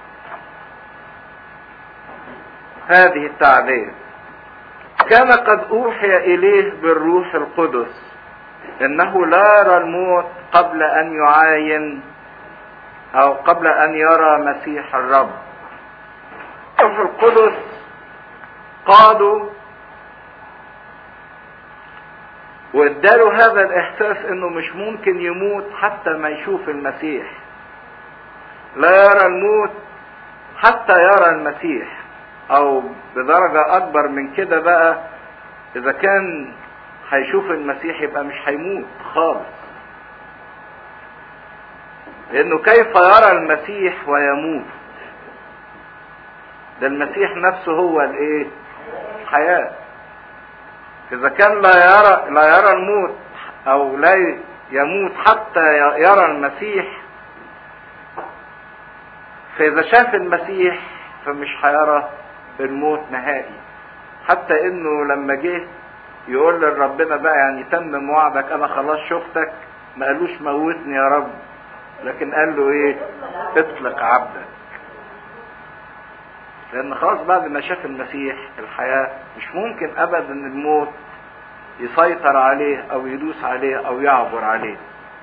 B: هذه التعزية كان قد اوحي اليه بالروح القدس انه لا يرى الموت قبل ان يعاين او قبل ان يرى مسيح الرب الروح القدس قادوا واداله هذا الاحساس انه مش ممكن يموت حتى ما يشوف المسيح لا يرى الموت حتى يرى المسيح او بدرجة اكبر من كده بقى اذا كان هيشوف المسيح يبقى مش هيموت خالص لانه كيف يرى المسيح ويموت ده المسيح نفسه هو الايه الحياة اذا كان لا يرى لا يرى الموت او لا يموت حتى يرى المسيح فاذا شاف المسيح فمش هيرى الموت نهائي حتى انه لما جه يقول لربنا بقى يعني تمم وعدك انا خلاص شفتك ما قالوش موتني يا رب لكن قال له ايه اطلق عبدك لان خلاص بعد ما شاف المسيح الحياة مش ممكن ابدا الموت يسيطر عليه او يدوس عليه او يعبر عليه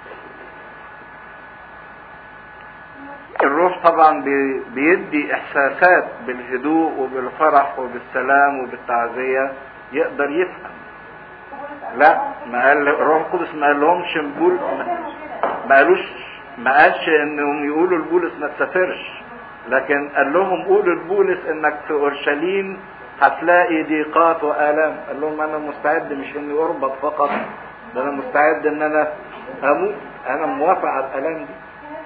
B: الروح طبعا بيدي احساسات بالهدوء وبالفرح وبالسلام وبالتعزية يقدر يفهم لا ما قال الروح القدس ما قالهمش بول ما قالوش ما قالش انهم يقولوا لبولس ما تسافرش لكن قال لهم قولوا لبولس انك في اورشليم هتلاقي ضيقات والام قال لهم انا مستعد مش اني اربط فقط ده انا مستعد ان انا اموت انا موافق على الالام دي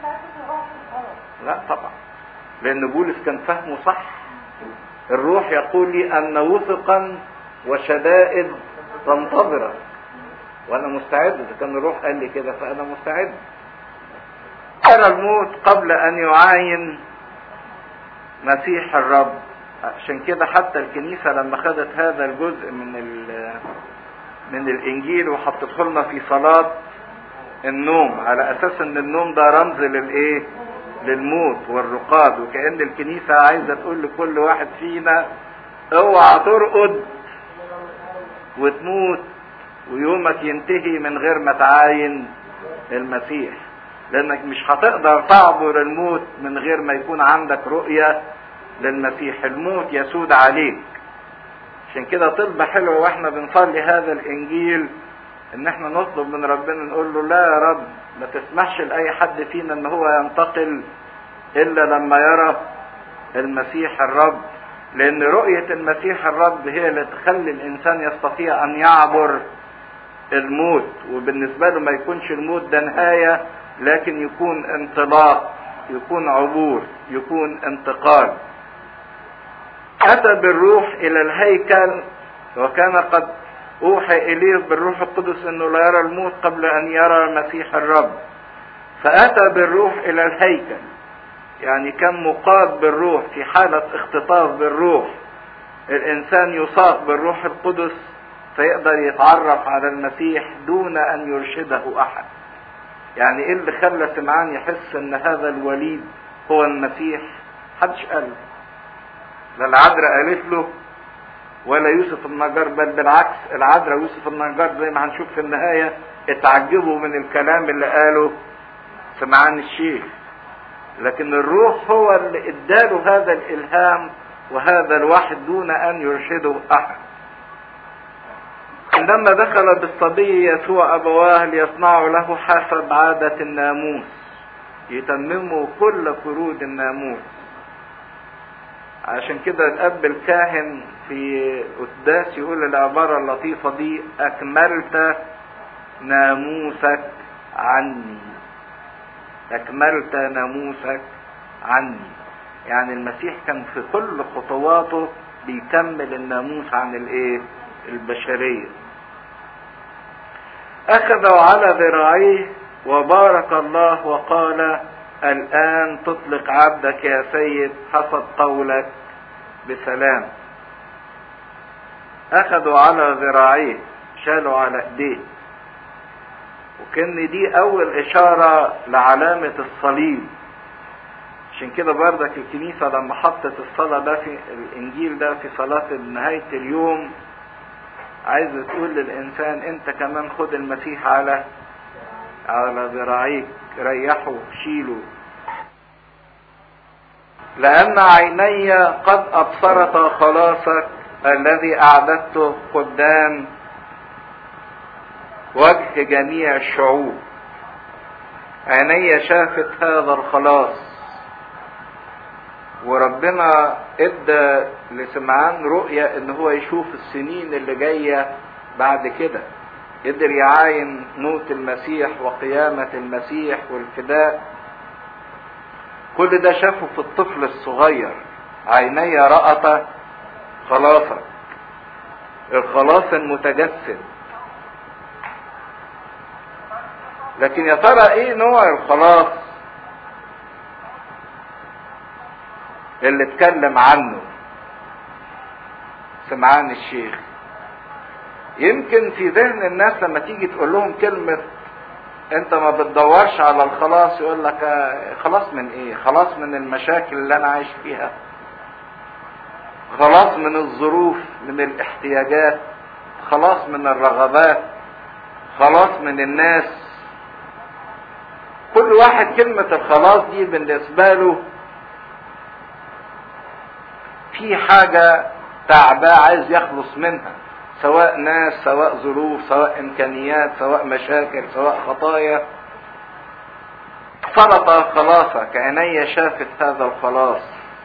B: لا طبعا لان بولس كان فهمه صح الروح يقول لي ان وثقا وشدائد تنتظرك وانا مستعد اذا كان الروح قال لي كده فانا مستعد أرى الموت قبل أن يعاين مسيح الرب عشان كده حتى الكنيسة لما خدت هذا الجزء من من الإنجيل وحطته لنا في صلاة النوم على أساس إن النوم ده رمز للإيه؟ للموت والرقاد وكأن الكنيسة عايزة تقول لكل واحد فينا اوعى ترقد وتموت ويومك ينتهي من غير ما تعاين المسيح لانك مش هتقدر تعبر الموت من غير ما يكون عندك رؤية للمسيح الموت يسود عليك عشان كده طلبة حلوة واحنا بنصلي هذا الانجيل ان احنا نطلب من ربنا نقول له لا يا رب ما تسمحش لاي حد فينا ان هو ينتقل الا لما يرى المسيح الرب لان رؤية المسيح الرب هي اللي تخلي الانسان يستطيع ان يعبر الموت وبالنسبة له ما يكونش الموت ده نهاية لكن يكون انطلاق يكون عبور يكون انتقال أتى بالروح إلى الهيكل وكان قد أوحى إليه بالروح القدس أنه لا يرى الموت قبل أن يرى مسيح الرب فأتى بالروح إلى الهيكل يعني كان مقاد بالروح في حالة اختطاف بالروح الإنسان يصاب بالروح القدس فيقدر يتعرف على المسيح دون أن يرشده أحد يعني ايه اللي خلى سمعان يحس ان هذا الوليد هو المسيح محدش قال له لا العذراء قالت له ولا يوسف النجار بل بالعكس العذراء ويوسف النجار زي ما هنشوف في النهاية اتعجبوا من الكلام اللي قاله سمعان الشيخ لكن الروح هو اللي اداله هذا الالهام وهذا الوحي دون ان يرشده احد عندما دخل بالصبي يسوع أبواه ليصنعوا له حسب عادة الناموس يتمموا كل فروض الناموس عشان كده الأب الكاهن في قداس يقول العبارة اللطيفة دي أكملت ناموسك عني أكملت ناموسك عني يعني المسيح كان في كل خطواته بيكمل الناموس عن الايه البشرية أخذوا على ذراعيه وبارك الله وقال الآن تطلق عبدك يا سيد حسب قولك بسلام أخذوا على ذراعيه شالوا على ايديه وكان دي أول إشارة لعلامة الصليب عشان كده بردك الكنيسة لما حطت الصلاة ده في الإنجيل ده في صلاة نهاية اليوم عايزة تقول للإنسان أنت كمان خد المسيح على على ذراعيك ريحه شيله لأن عيني قد أبصرتا خلاصك الذي أعددته قدام وجه جميع الشعوب عيني شافت هذا الخلاص وربنا ادى لسمعان رؤية ان هو يشوف السنين اللي جاية بعد كده قدر يعاين موت المسيح وقيامة المسيح والفداء كل ده شافه في الطفل الصغير عيني رأت خلاصك الخلاص المتجسد لكن يا ترى ايه نوع الخلاص اللي اتكلم عنه سمعان الشيخ يمكن في ذهن الناس لما تيجي تقول لهم كلمة انت ما بتدورش على الخلاص يقول لك خلاص من ايه خلاص من المشاكل اللي انا عايش فيها خلاص من الظروف من الاحتياجات خلاص من الرغبات خلاص من الناس كل واحد كلمة الخلاص دي بالنسبة له في حاجة تعباه عايز يخلص منها سواء ناس سواء ظروف سواء امكانيات سواء مشاكل سواء خطايا فرط خلاصك عيني شافت هذا الخلاص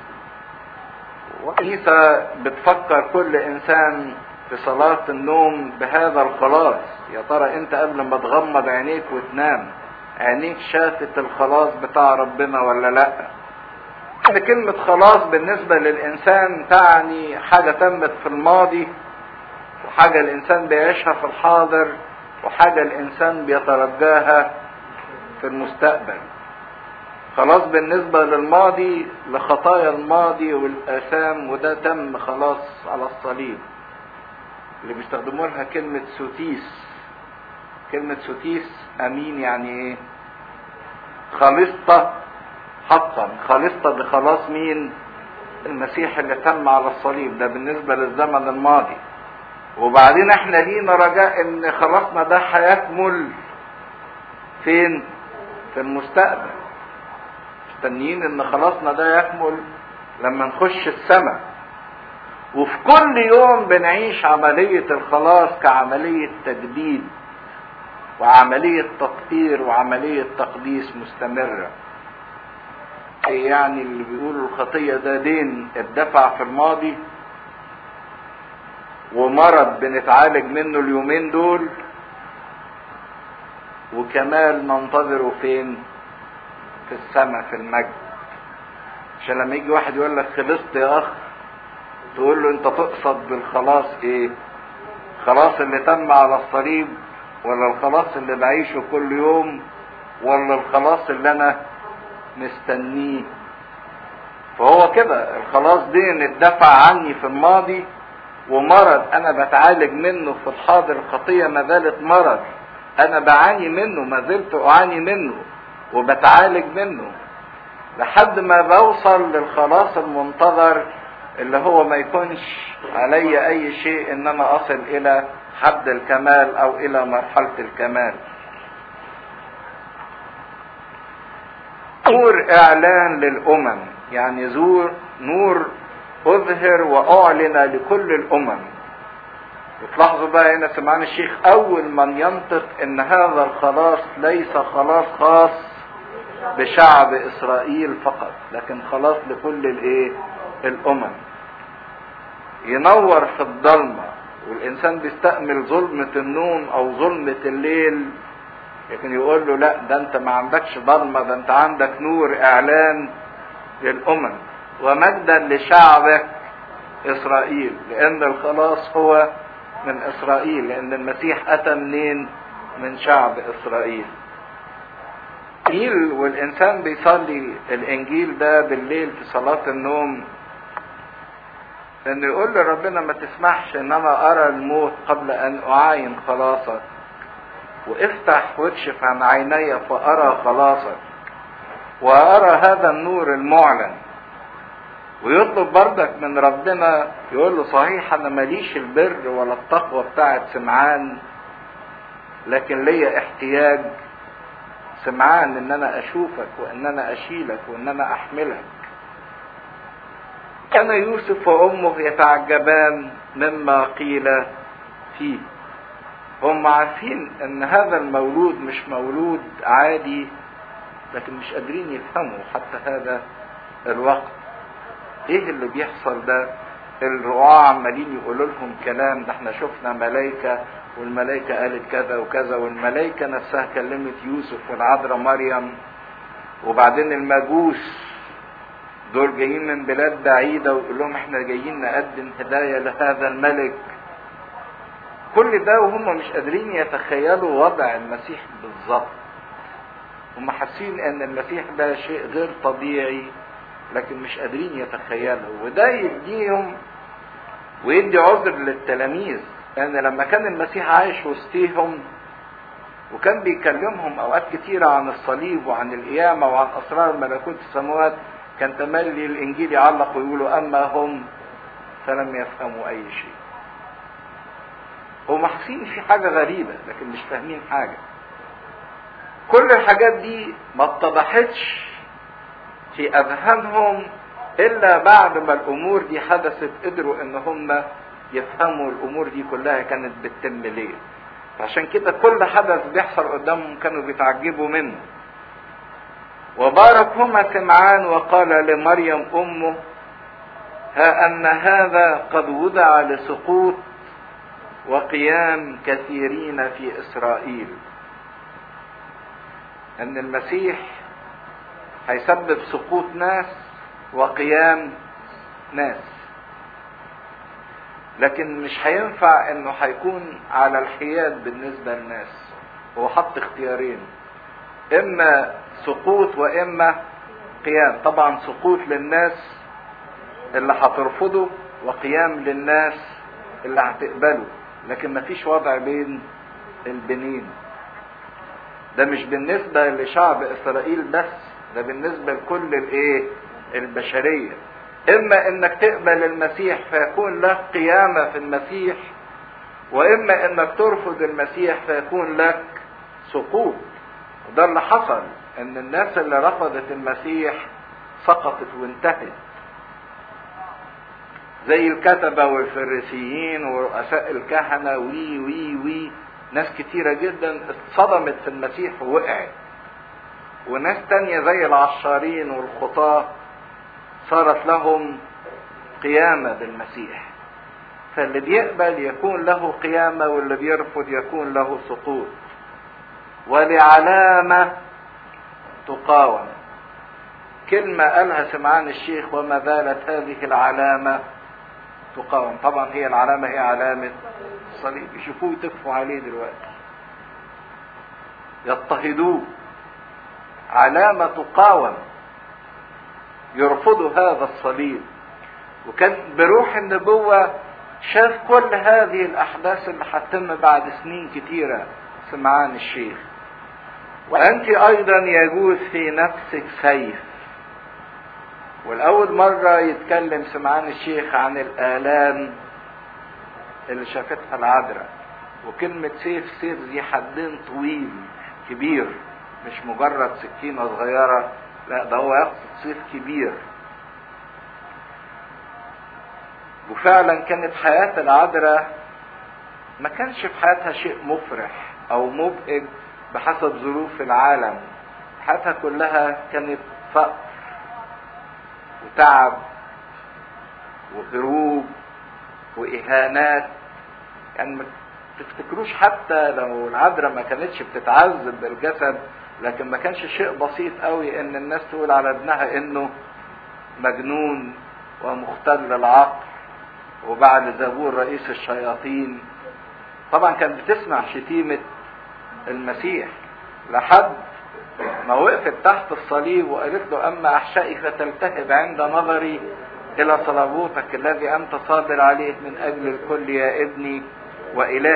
B: وكنيسة بتفكر كل انسان في صلاة النوم بهذا الخلاص يا ترى انت قبل ما تغمض عينيك وتنام عينيك شافت الخلاص بتاع ربنا ولا لا كلمة خلاص بالنسبة للإنسان تعني حاجة تمت في الماضي وحاجة الإنسان بيعيشها في الحاضر وحاجة الإنسان بيترجاها في المستقبل خلاص بالنسبة للماضي لخطايا الماضي والآثام وده تم خلاص على الصليب اللي بيستخدموا لها كلمة سوتيس كلمة سوتيس أمين يعني إيه؟ خالصة حقا خالصة بخلاص مين؟ المسيح اللي تم على الصليب ده بالنسبة للزمن الماضي وبعدين احنا لينا رجاء ان خلاصنا ده هيكمل فين؟ في المستقبل مستنيين ان خلاصنا ده يكمل لما نخش السماء وفي كل يوم بنعيش عملية الخلاص كعملية تجديد وعملية تطهير وعملية تقديس مستمرة يعني اللي بيقولوا الخطية ده دين اتدفع في الماضي ومرض بنتعالج منه اليومين دول وكمال ننتظره فين في السماء في المجد عشان لما يجي واحد يقول لك خلصت يا اخ تقول له انت تقصد بالخلاص ايه خلاص اللي تم على الصليب ولا الخلاص اللي بعيشه كل يوم ولا الخلاص اللي انا مستنيه فهو كده الخلاص دي اتدفع عني في الماضي ومرض انا بتعالج منه في الحاضر الخطية ما زالت مرض انا بعاني منه ما زلت اعاني منه وبتعالج منه لحد ما بوصل للخلاص المنتظر اللي هو ما يكونش علي اي شيء ان انا اصل الى حد الكمال او الى مرحلة الكمال نور اعلان للامم يعني زور نور اظهر واعلن لكل الامم وتلاحظوا بقى هنا سمعان الشيخ اول من ينطق ان هذا الخلاص ليس خلاص خاص بشعب اسرائيل فقط لكن خلاص لكل الايه الامم ينور في الضلمة والانسان بيستأمل ظلمة النوم او ظلمة الليل لكن يقول له لا ده انت ما عندكش ضلمة ده انت عندك نور اعلان للامم ومجدا لشعبك اسرائيل لان الخلاص هو من اسرائيل لان المسيح اتى منين من شعب اسرائيل الانجيل والانسان بيصلي الانجيل ده بالليل في صلاة النوم انه يقول لربنا ما تسمحش ان انا ارى الموت قبل ان اعاين خلاصك وافتح واكشف عن عيني فارى خلاصك وارى هذا النور المعلن ويطلب بردك من ربنا يقول له صحيح انا ماليش البر ولا التقوى بتاعت سمعان لكن ليا احتياج سمعان ان انا اشوفك وان انا اشيلك وان انا احملك كان يوسف وامه يتعجبان مما قيل فيه هم عارفين ان هذا المولود مش مولود عادي لكن مش قادرين يفهموا حتى هذا الوقت ايه اللي بيحصل ده الرعاة عمالين يقولوا لهم كلام ده احنا شفنا ملايكة والملايكة قالت كذا وكذا والملايكة نفسها كلمت يوسف والعذراء مريم وبعدين المجوس دول جايين من بلاد بعيدة ويقول لهم احنا جايين نقدم هدايا لهذا الملك كل ده وهم مش قادرين يتخيلوا وضع المسيح بالظبط هم حاسين ان المسيح ده شيء غير طبيعي لكن مش قادرين يتخيلوا وده يديهم ويدي عذر للتلاميذ لان لما كان المسيح عايش وسطيهم وكان بيكلمهم اوقات كتيرة عن الصليب وعن القيامة وعن اسرار ملكوت السماوات كان تملي الانجيل يعلق ويقولوا اما هم فلم يفهموا اي شيء هم حاسين في حاجة غريبة لكن مش فاهمين حاجة كل الحاجات دي ما اتضحتش في اذهانهم الا بعد ما الامور دي حدثت قدروا ان هم يفهموا الامور دي كلها كانت بتتم ليه عشان كده كل حدث بيحصل قدامهم كانوا بيتعجبوا منه وباركهما سمعان وقال لمريم امه ها ان هذا قد وضع لسقوط وقيام كثيرين في اسرائيل ان المسيح هيسبب سقوط ناس وقيام ناس لكن مش هينفع انه هيكون على الحياد بالنسبة للناس هو حط اختيارين اما سقوط واما قيام طبعا سقوط للناس اللي هترفضه وقيام للناس اللي هتقبله لكن مفيش وضع بين البنين ده مش بالنسبة لشعب اسرائيل بس ده بالنسبة لكل الايه البشرية اما انك تقبل المسيح فيكون لك قيامة في المسيح واما انك ترفض المسيح فيكون لك سقوط وده اللي حصل ان الناس اللي رفضت المسيح سقطت وانتهت زي الكتبة والفريسيين ورؤساء الكهنة وي وي وي ناس كتيرة جدا اتصدمت في المسيح ووقعت وناس تانية زي العشارين والخطاة صارت لهم قيامة بالمسيح فاللي بيقبل يكون له قيامة واللي بيرفض يكون له سقوط ولعلامة تقاوم كلمة قالها سمعان الشيخ وما زالت هذه العلامة تقاوم طبعا هي العلامة هي علامة الصليب يشوفوه يتفوا عليه دلوقتي يضطهدوه علامة تقاوم يرفضوا هذا الصليب وكان بروح النبوة شاف كل هذه الأحداث اللي هتتم بعد سنين كتيرة سمعان الشيخ وأنت أيضا يجوز في نفسك سيف والأول مرة يتكلم سمعان الشيخ عن الآلام اللي شافتها العذراء وكلمة سيف سيف ذي حدين طويل كبير مش مجرد سكينة صغيرة لا ده هو يقصد سيف كبير وفعلا كانت حياة العذراء ما كانش في حياتها شيء مفرح او مبهج بحسب ظروف العالم حياتها كلها كانت فقر وتعب وهروب واهانات يعني ما تفتكروش حتى لو العذراء ما كانتش بتتعذب بالجسد لكن ما كانش شيء بسيط قوي ان الناس تقول على ابنها انه مجنون ومختل العقل وبعد زبور رئيس الشياطين طبعا كانت بتسمع شتيمة المسيح لحد ما وقفت تحت الصليب وقالت له اما احشائي فتلتهب عند نظري الى صلابوتك الذي انت صابر عليه من اجل الكل يا ابني والهي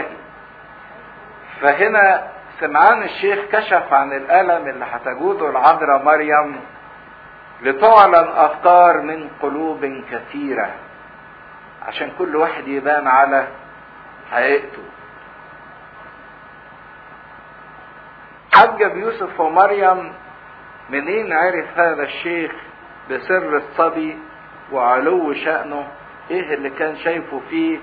B: فهنا سمعان الشيخ كشف عن الالم اللي هتجوده العذراء مريم لتعلن افكار من قلوب كثيره عشان كل واحد يبان على حقيقته عجب يوسف ومريم منين عرف هذا الشيخ بسر الصبي وعلو شأنه ايه اللي كان شايفه فيه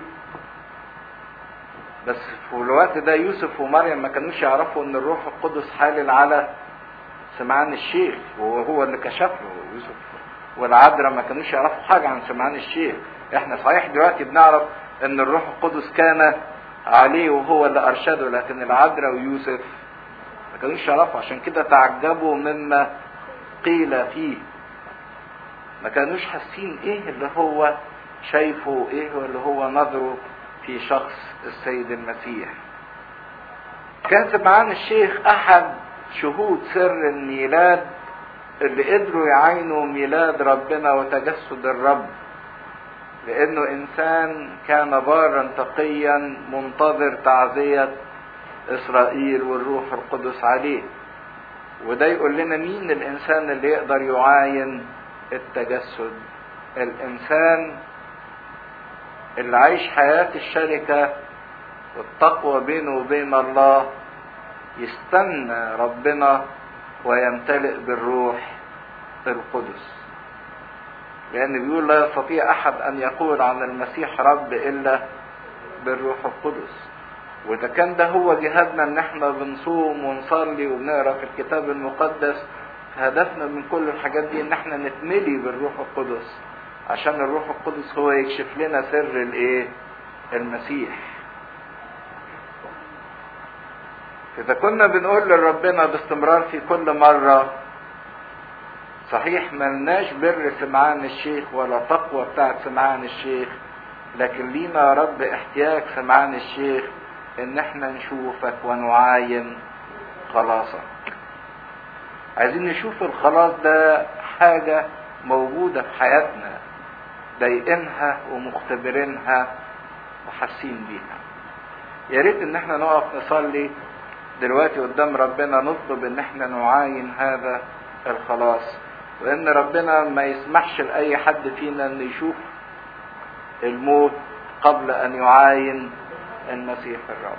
B: بس في الوقت ده يوسف ومريم ما كانوش يعرفوا ان الروح القدس حالل على سمعان الشيخ وهو اللي كشف له يوسف والعذراء ما كانوش يعرفوا حاجه عن سمعان الشيخ احنا صحيح دلوقتي بنعرف ان الروح القدس كان عليه وهو اللي ارشده لكن العذراء ويوسف ما كانوش يعرفوا عشان كده تعجبوا مما قيل فيه ما كانوش حاسين ايه اللي هو شايفه ايه اللي هو نظره في شخص السيد المسيح كان سمعان الشيخ احد شهود سر الميلاد اللي قدروا يعينوا ميلاد ربنا وتجسد الرب لانه انسان كان بارا تقيا منتظر تعزية اسرائيل والروح القدس عليه وده يقول لنا مين الانسان اللي يقدر يعاين التجسد الانسان اللي عايش حياة الشركة والتقوى بينه وبين الله يستنى ربنا ويمتلئ بالروح القدس لأن بيقول لا يستطيع أحد أن يقول عن المسيح رب إلا بالروح القدس وإذا كان ده هو جهادنا إن إحنا بنصوم ونصلي وبنقرا في الكتاب المقدس هدفنا من كل الحاجات دي إن إحنا نتملي بالروح القدس عشان الروح القدس هو يكشف لنا سر الإيه؟ المسيح. إذا كنا بنقول لربنا باستمرار في كل مرة صحيح ملناش بر سمعان الشيخ ولا تقوى بتاعت سمعان الشيخ لكن لينا يا رب احتياج سمعان الشيخ ان احنا نشوفك ونعاين خلاصك عايزين نشوف الخلاص ده حاجة موجودة في حياتنا ضايقينها ومختبرينها وحاسين بيها يا ريت ان احنا نقف نصلي دلوقتي قدام ربنا نطلب ان احنا نعاين هذا الخلاص وان ربنا ما يسمحش لاي حد فينا ان يشوف الموت قبل ان يعاين المسيح الرب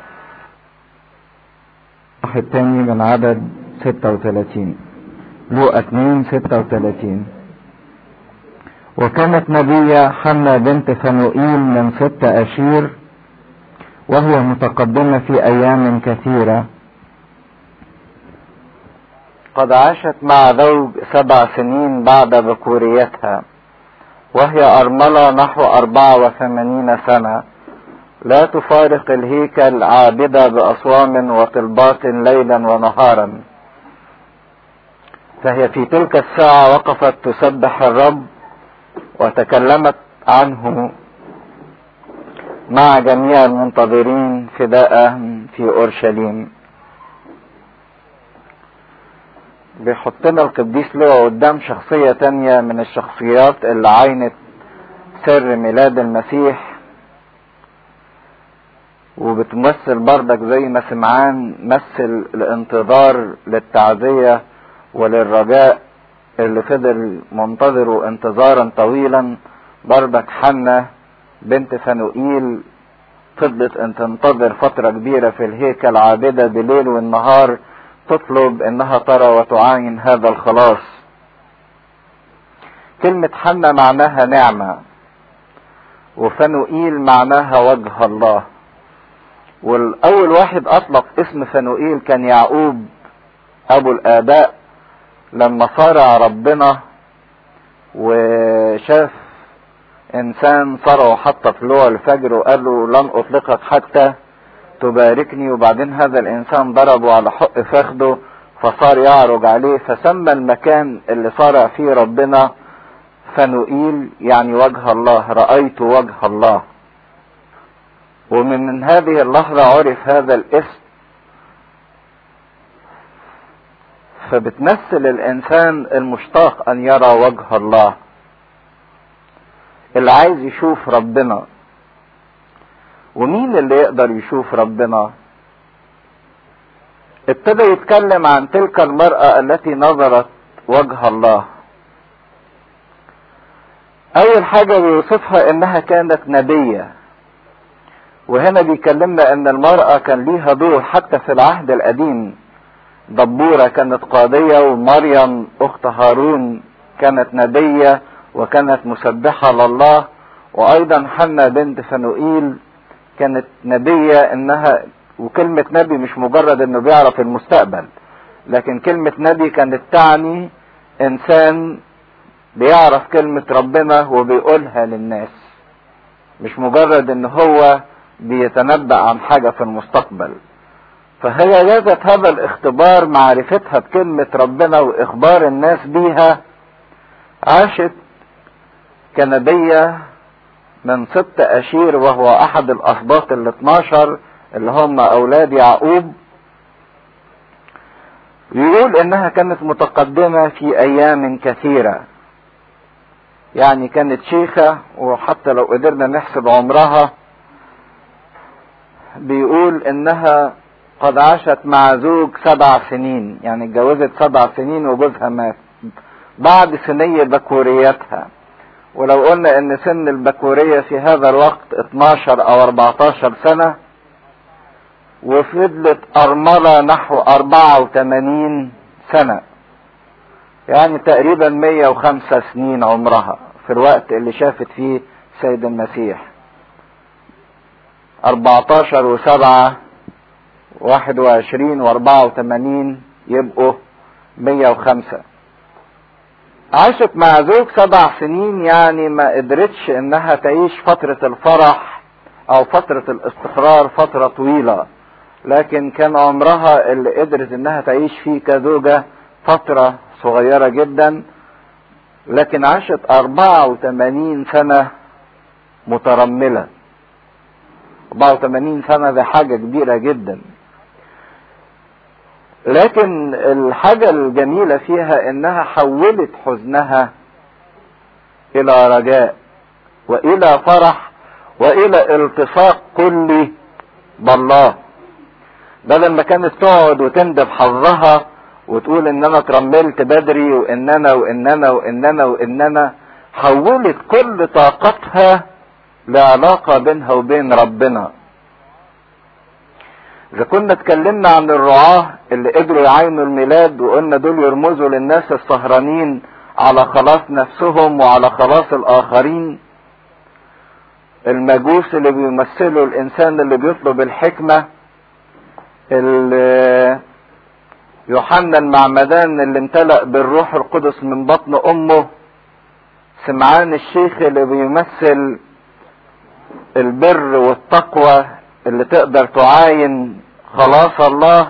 C: الصح الثاني من عدد 36 لوقا 2 36 وكانت نبية حنا بنت فنوئيل من ست أشير وهي متقدمة في أيام كثيرة قد عاشت مع زوج سبع سنين بعد بكوريتها وهي أرملة نحو أربعة وثمانين سنة لا تفارق الهيكل عابدة بأصوام وطلبات ليلا ونهارا فهي في تلك الساعة وقفت تسبح الرب وتكلمت عنه مع جميع المنتظرين فداء في أورشليم بيحطنا القديس لو قدام شخصية تانية من الشخصيات اللي عينت سر ميلاد المسيح وبتمثل بردك زي ما سمعان مثل الانتظار للتعزية وللرجاء اللي فضل منتظره انتظارا طويلا بردك حنة بنت فنوئيل فضلت ان تنتظر فترة كبيرة في الهيكل عابدة بليل والنهار تطلب انها ترى وتعاين هذا الخلاص كلمة حنة معناها نعمة وفنوئيل معناها وجه الله والاول واحد اطلق اسم فنوئيل كان يعقوب ابو الاباء لما صارع ربنا وشاف انسان صرعه حتى طلوع الفجر وقال له لن اطلقك حتى تباركني وبعدين هذا الانسان ضربه على حق فخده فصار يعرج عليه فسمى المكان اللي صارع فيه ربنا فنوئيل يعني وجه الله رأيت وجه الله ومن هذه اللحظة عرف هذا الاسم فبتمثل الانسان المشتاق ان يرى وجه الله اللي عايز يشوف ربنا ومين اللي يقدر يشوف ربنا ابتدى يتكلم عن تلك المرأة التي نظرت وجه الله اول حاجة بيوصفها انها كانت نبية وهنا بيكلمنا ان المرأة كان ليها دور حتى في العهد القديم دبورة كانت قاضية ومريم اخت هارون كانت نبية وكانت مسبحة لله وايضا حنا بنت فنوئيل كانت نبية انها وكلمة نبي مش مجرد انه بيعرف المستقبل لكن كلمة نبي كانت تعني انسان بيعرف كلمة ربنا وبيقولها للناس مش مجرد ان هو بيتنبأ عن حاجة في المستقبل فهي جازت هذا الاختبار معرفتها بكلمة ربنا واخبار الناس بيها عاشت كنبية من سبط اشير وهو احد الاسباط ال 12 اللي هم اولاد يعقوب يقول انها كانت متقدمة في ايام كثيرة يعني كانت شيخة وحتى لو قدرنا نحسب عمرها بيقول انها قد عاشت مع زوج سبع سنين يعني اتجوزت سبع سنين وجوزها مات بعد سنية بكوريتها ولو قلنا ان سن البكورية في هذا الوقت 12 او 14 سنة وفضلت ارملة نحو 84 سنة يعني تقريبا 105 سنين عمرها في الوقت اللي شافت فيه سيد المسيح 14 و7 21 و84 يبقوا 105 عاشت مع زوج سبع سنين يعني ما قدرتش انها تعيش فترة الفرح او فترة الاستقرار فترة طويلة لكن كان عمرها اللي قدرت انها تعيش فيه كزوجة فترة صغيرة جدا لكن عاشت 84 سنة مترملة 84 سنة ده حاجة كبيرة جدا لكن الحاجة الجميلة فيها انها حولت حزنها الى رجاء والى فرح والى التصاق كلي بالله بدل ما كانت تقعد وتندب حظها وتقول ان انا اترملت بدري وان انا وان انا وان انا وان انا حولت كل طاقتها لعلاقة بينها وبين ربنا اذا كنا اتكلمنا عن الرعاة اللي قدروا يعينوا الميلاد وقلنا دول يرمزوا للناس السهرانين على خلاص نفسهم وعلى خلاص الاخرين المجوس اللي بيمثلوا الانسان اللي بيطلب الحكمة اللي يوحنا المعمدان اللي امتلأ بالروح القدس من بطن امه سمعان الشيخ اللي بيمثل البر والتقوى اللي تقدر تعاين خلاص الله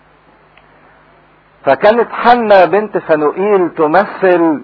C: فكانت حنا بنت فنوئيل تمثل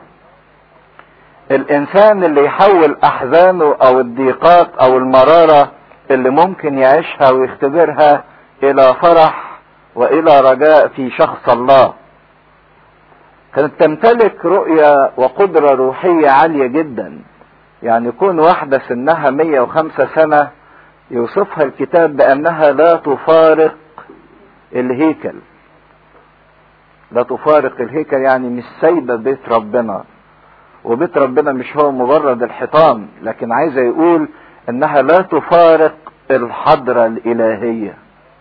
C: الانسان اللي يحول احزانه او الضيقات او المرارة اللي ممكن يعيشها ويختبرها الى فرح والى رجاء في شخص الله كانت تمتلك رؤية وقدرة روحية عالية جدا يعني يكون واحدة سنها 105 سنة يوصفها الكتاب بأنها لا تفارق الهيكل لا تفارق الهيكل يعني مش سايبة بيت ربنا وبيت ربنا مش هو مجرد الحيطان لكن عايزة يقول انها لا تفارق الحضرة الالهية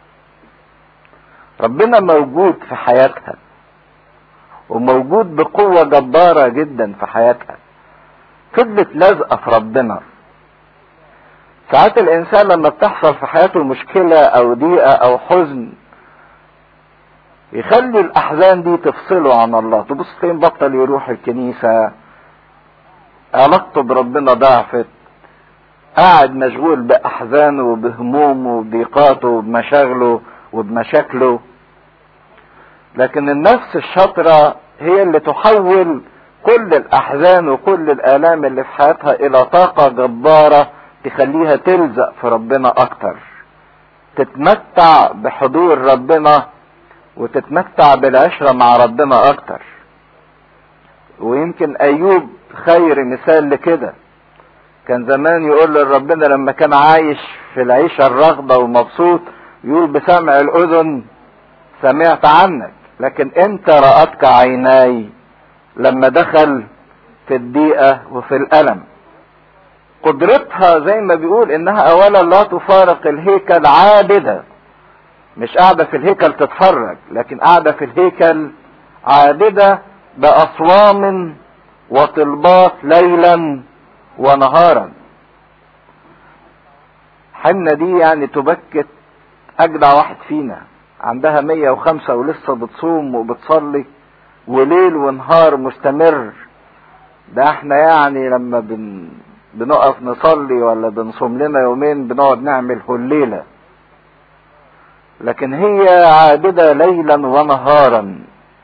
C: ربنا موجود في حياتها وموجود بقوة جبارة جدا في حياتها فضلت لازقة في ربنا ساعات الانسان لما بتحصل في حياته مشكلة او ضيقة او حزن يخلي الاحزان دي تفصله عن الله تبص فين بطل يروح الكنيسة علاقته بربنا ضعفت قاعد مشغول باحزانه وبهمومه وبضيقاته وبمشاغله وبمشاكله لكن النفس الشاطرة هي اللي تحول كل الاحزان وكل الالام اللي في حياتها الى طاقة جبارة تخليها تلزق في ربنا اكتر تتمتع بحضور ربنا وتتمتع بالعشرة مع ربنا اكتر ويمكن ايوب خير مثال لكده كان زمان يقول لربنا لما كان عايش في العيشة الرغبة ومبسوط يقول بسمع الاذن سمعت عنك لكن انت رأتك عيناي لما دخل في الضيقة وفي الألم قدرتها زي ما بيقول انها اولا لا تفارق الهيكل عابدة مش قاعدة في الهيكل تتفرج لكن قاعدة في الهيكل عابدة بأصوام وطلبات ليلا ونهارا حنة دي يعني تبكت اجدع واحد فينا عندها مية وخمسة ولسه بتصوم وبتصلي وليل ونهار مستمر ده احنا يعني لما بن بنقف نصلي ولا بنصوم لنا يومين بنقعد نعمل هليلة لكن هي عابدة ليلا ونهارا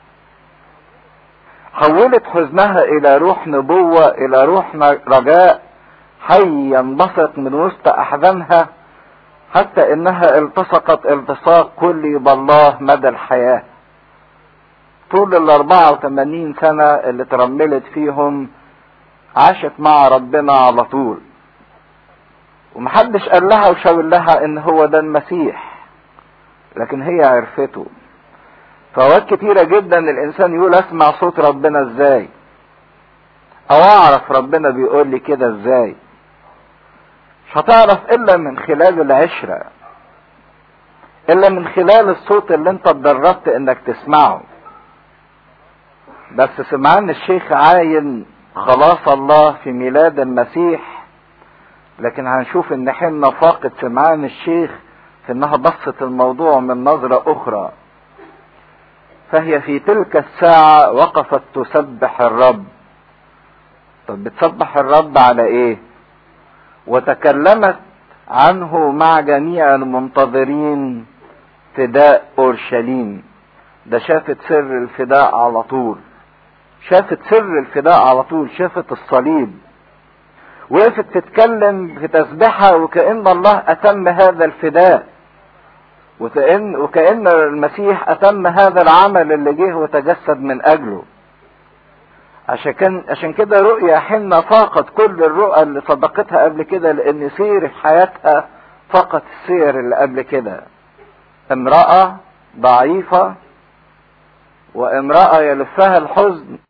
C: حولت حزنها الى روح نبوة الى روح رجاء حي ينبسط من وسط احزانها حتى انها التصقت التصاق كلي بالله مدى الحياة طول ال 84 سنة اللي ترملت فيهم عاشت مع ربنا على طول ومحدش قال لها وشاور لها ان هو ده المسيح لكن هي عرفته فوقت كتيرة جدا الانسان يقول اسمع صوت ربنا ازاي او اعرف ربنا بيقول لي كده ازاي مش هتعرف الا من خلال العشرة الا من خلال الصوت اللي انت اتدربت انك تسمعه بس سمعان الشيخ عاين خلاص الله في ميلاد المسيح لكن هنشوف ان حنا فاقد سمعان الشيخ في انها بصت الموضوع من نظرة اخرى فهي في تلك الساعة وقفت تسبح الرب طب بتسبح الرب على ايه وتكلمت عنه مع جميع المنتظرين فداء اورشليم ده شافت سر الفداء على طول شافت سر الفداء على طول شافت الصليب وقفت تتكلم في تسبيحها وكأن الله أتم هذا الفداء وكأن, وكأن المسيح أتم هذا العمل اللي جه وتجسد من أجله عشان كان عشان كده رؤيا حنة فاقت كل الرؤى اللي صدقتها قبل كده لأن سير حياتها فقط السير اللي قبل كده امرأة ضعيفة وامرأة يلفها الحزن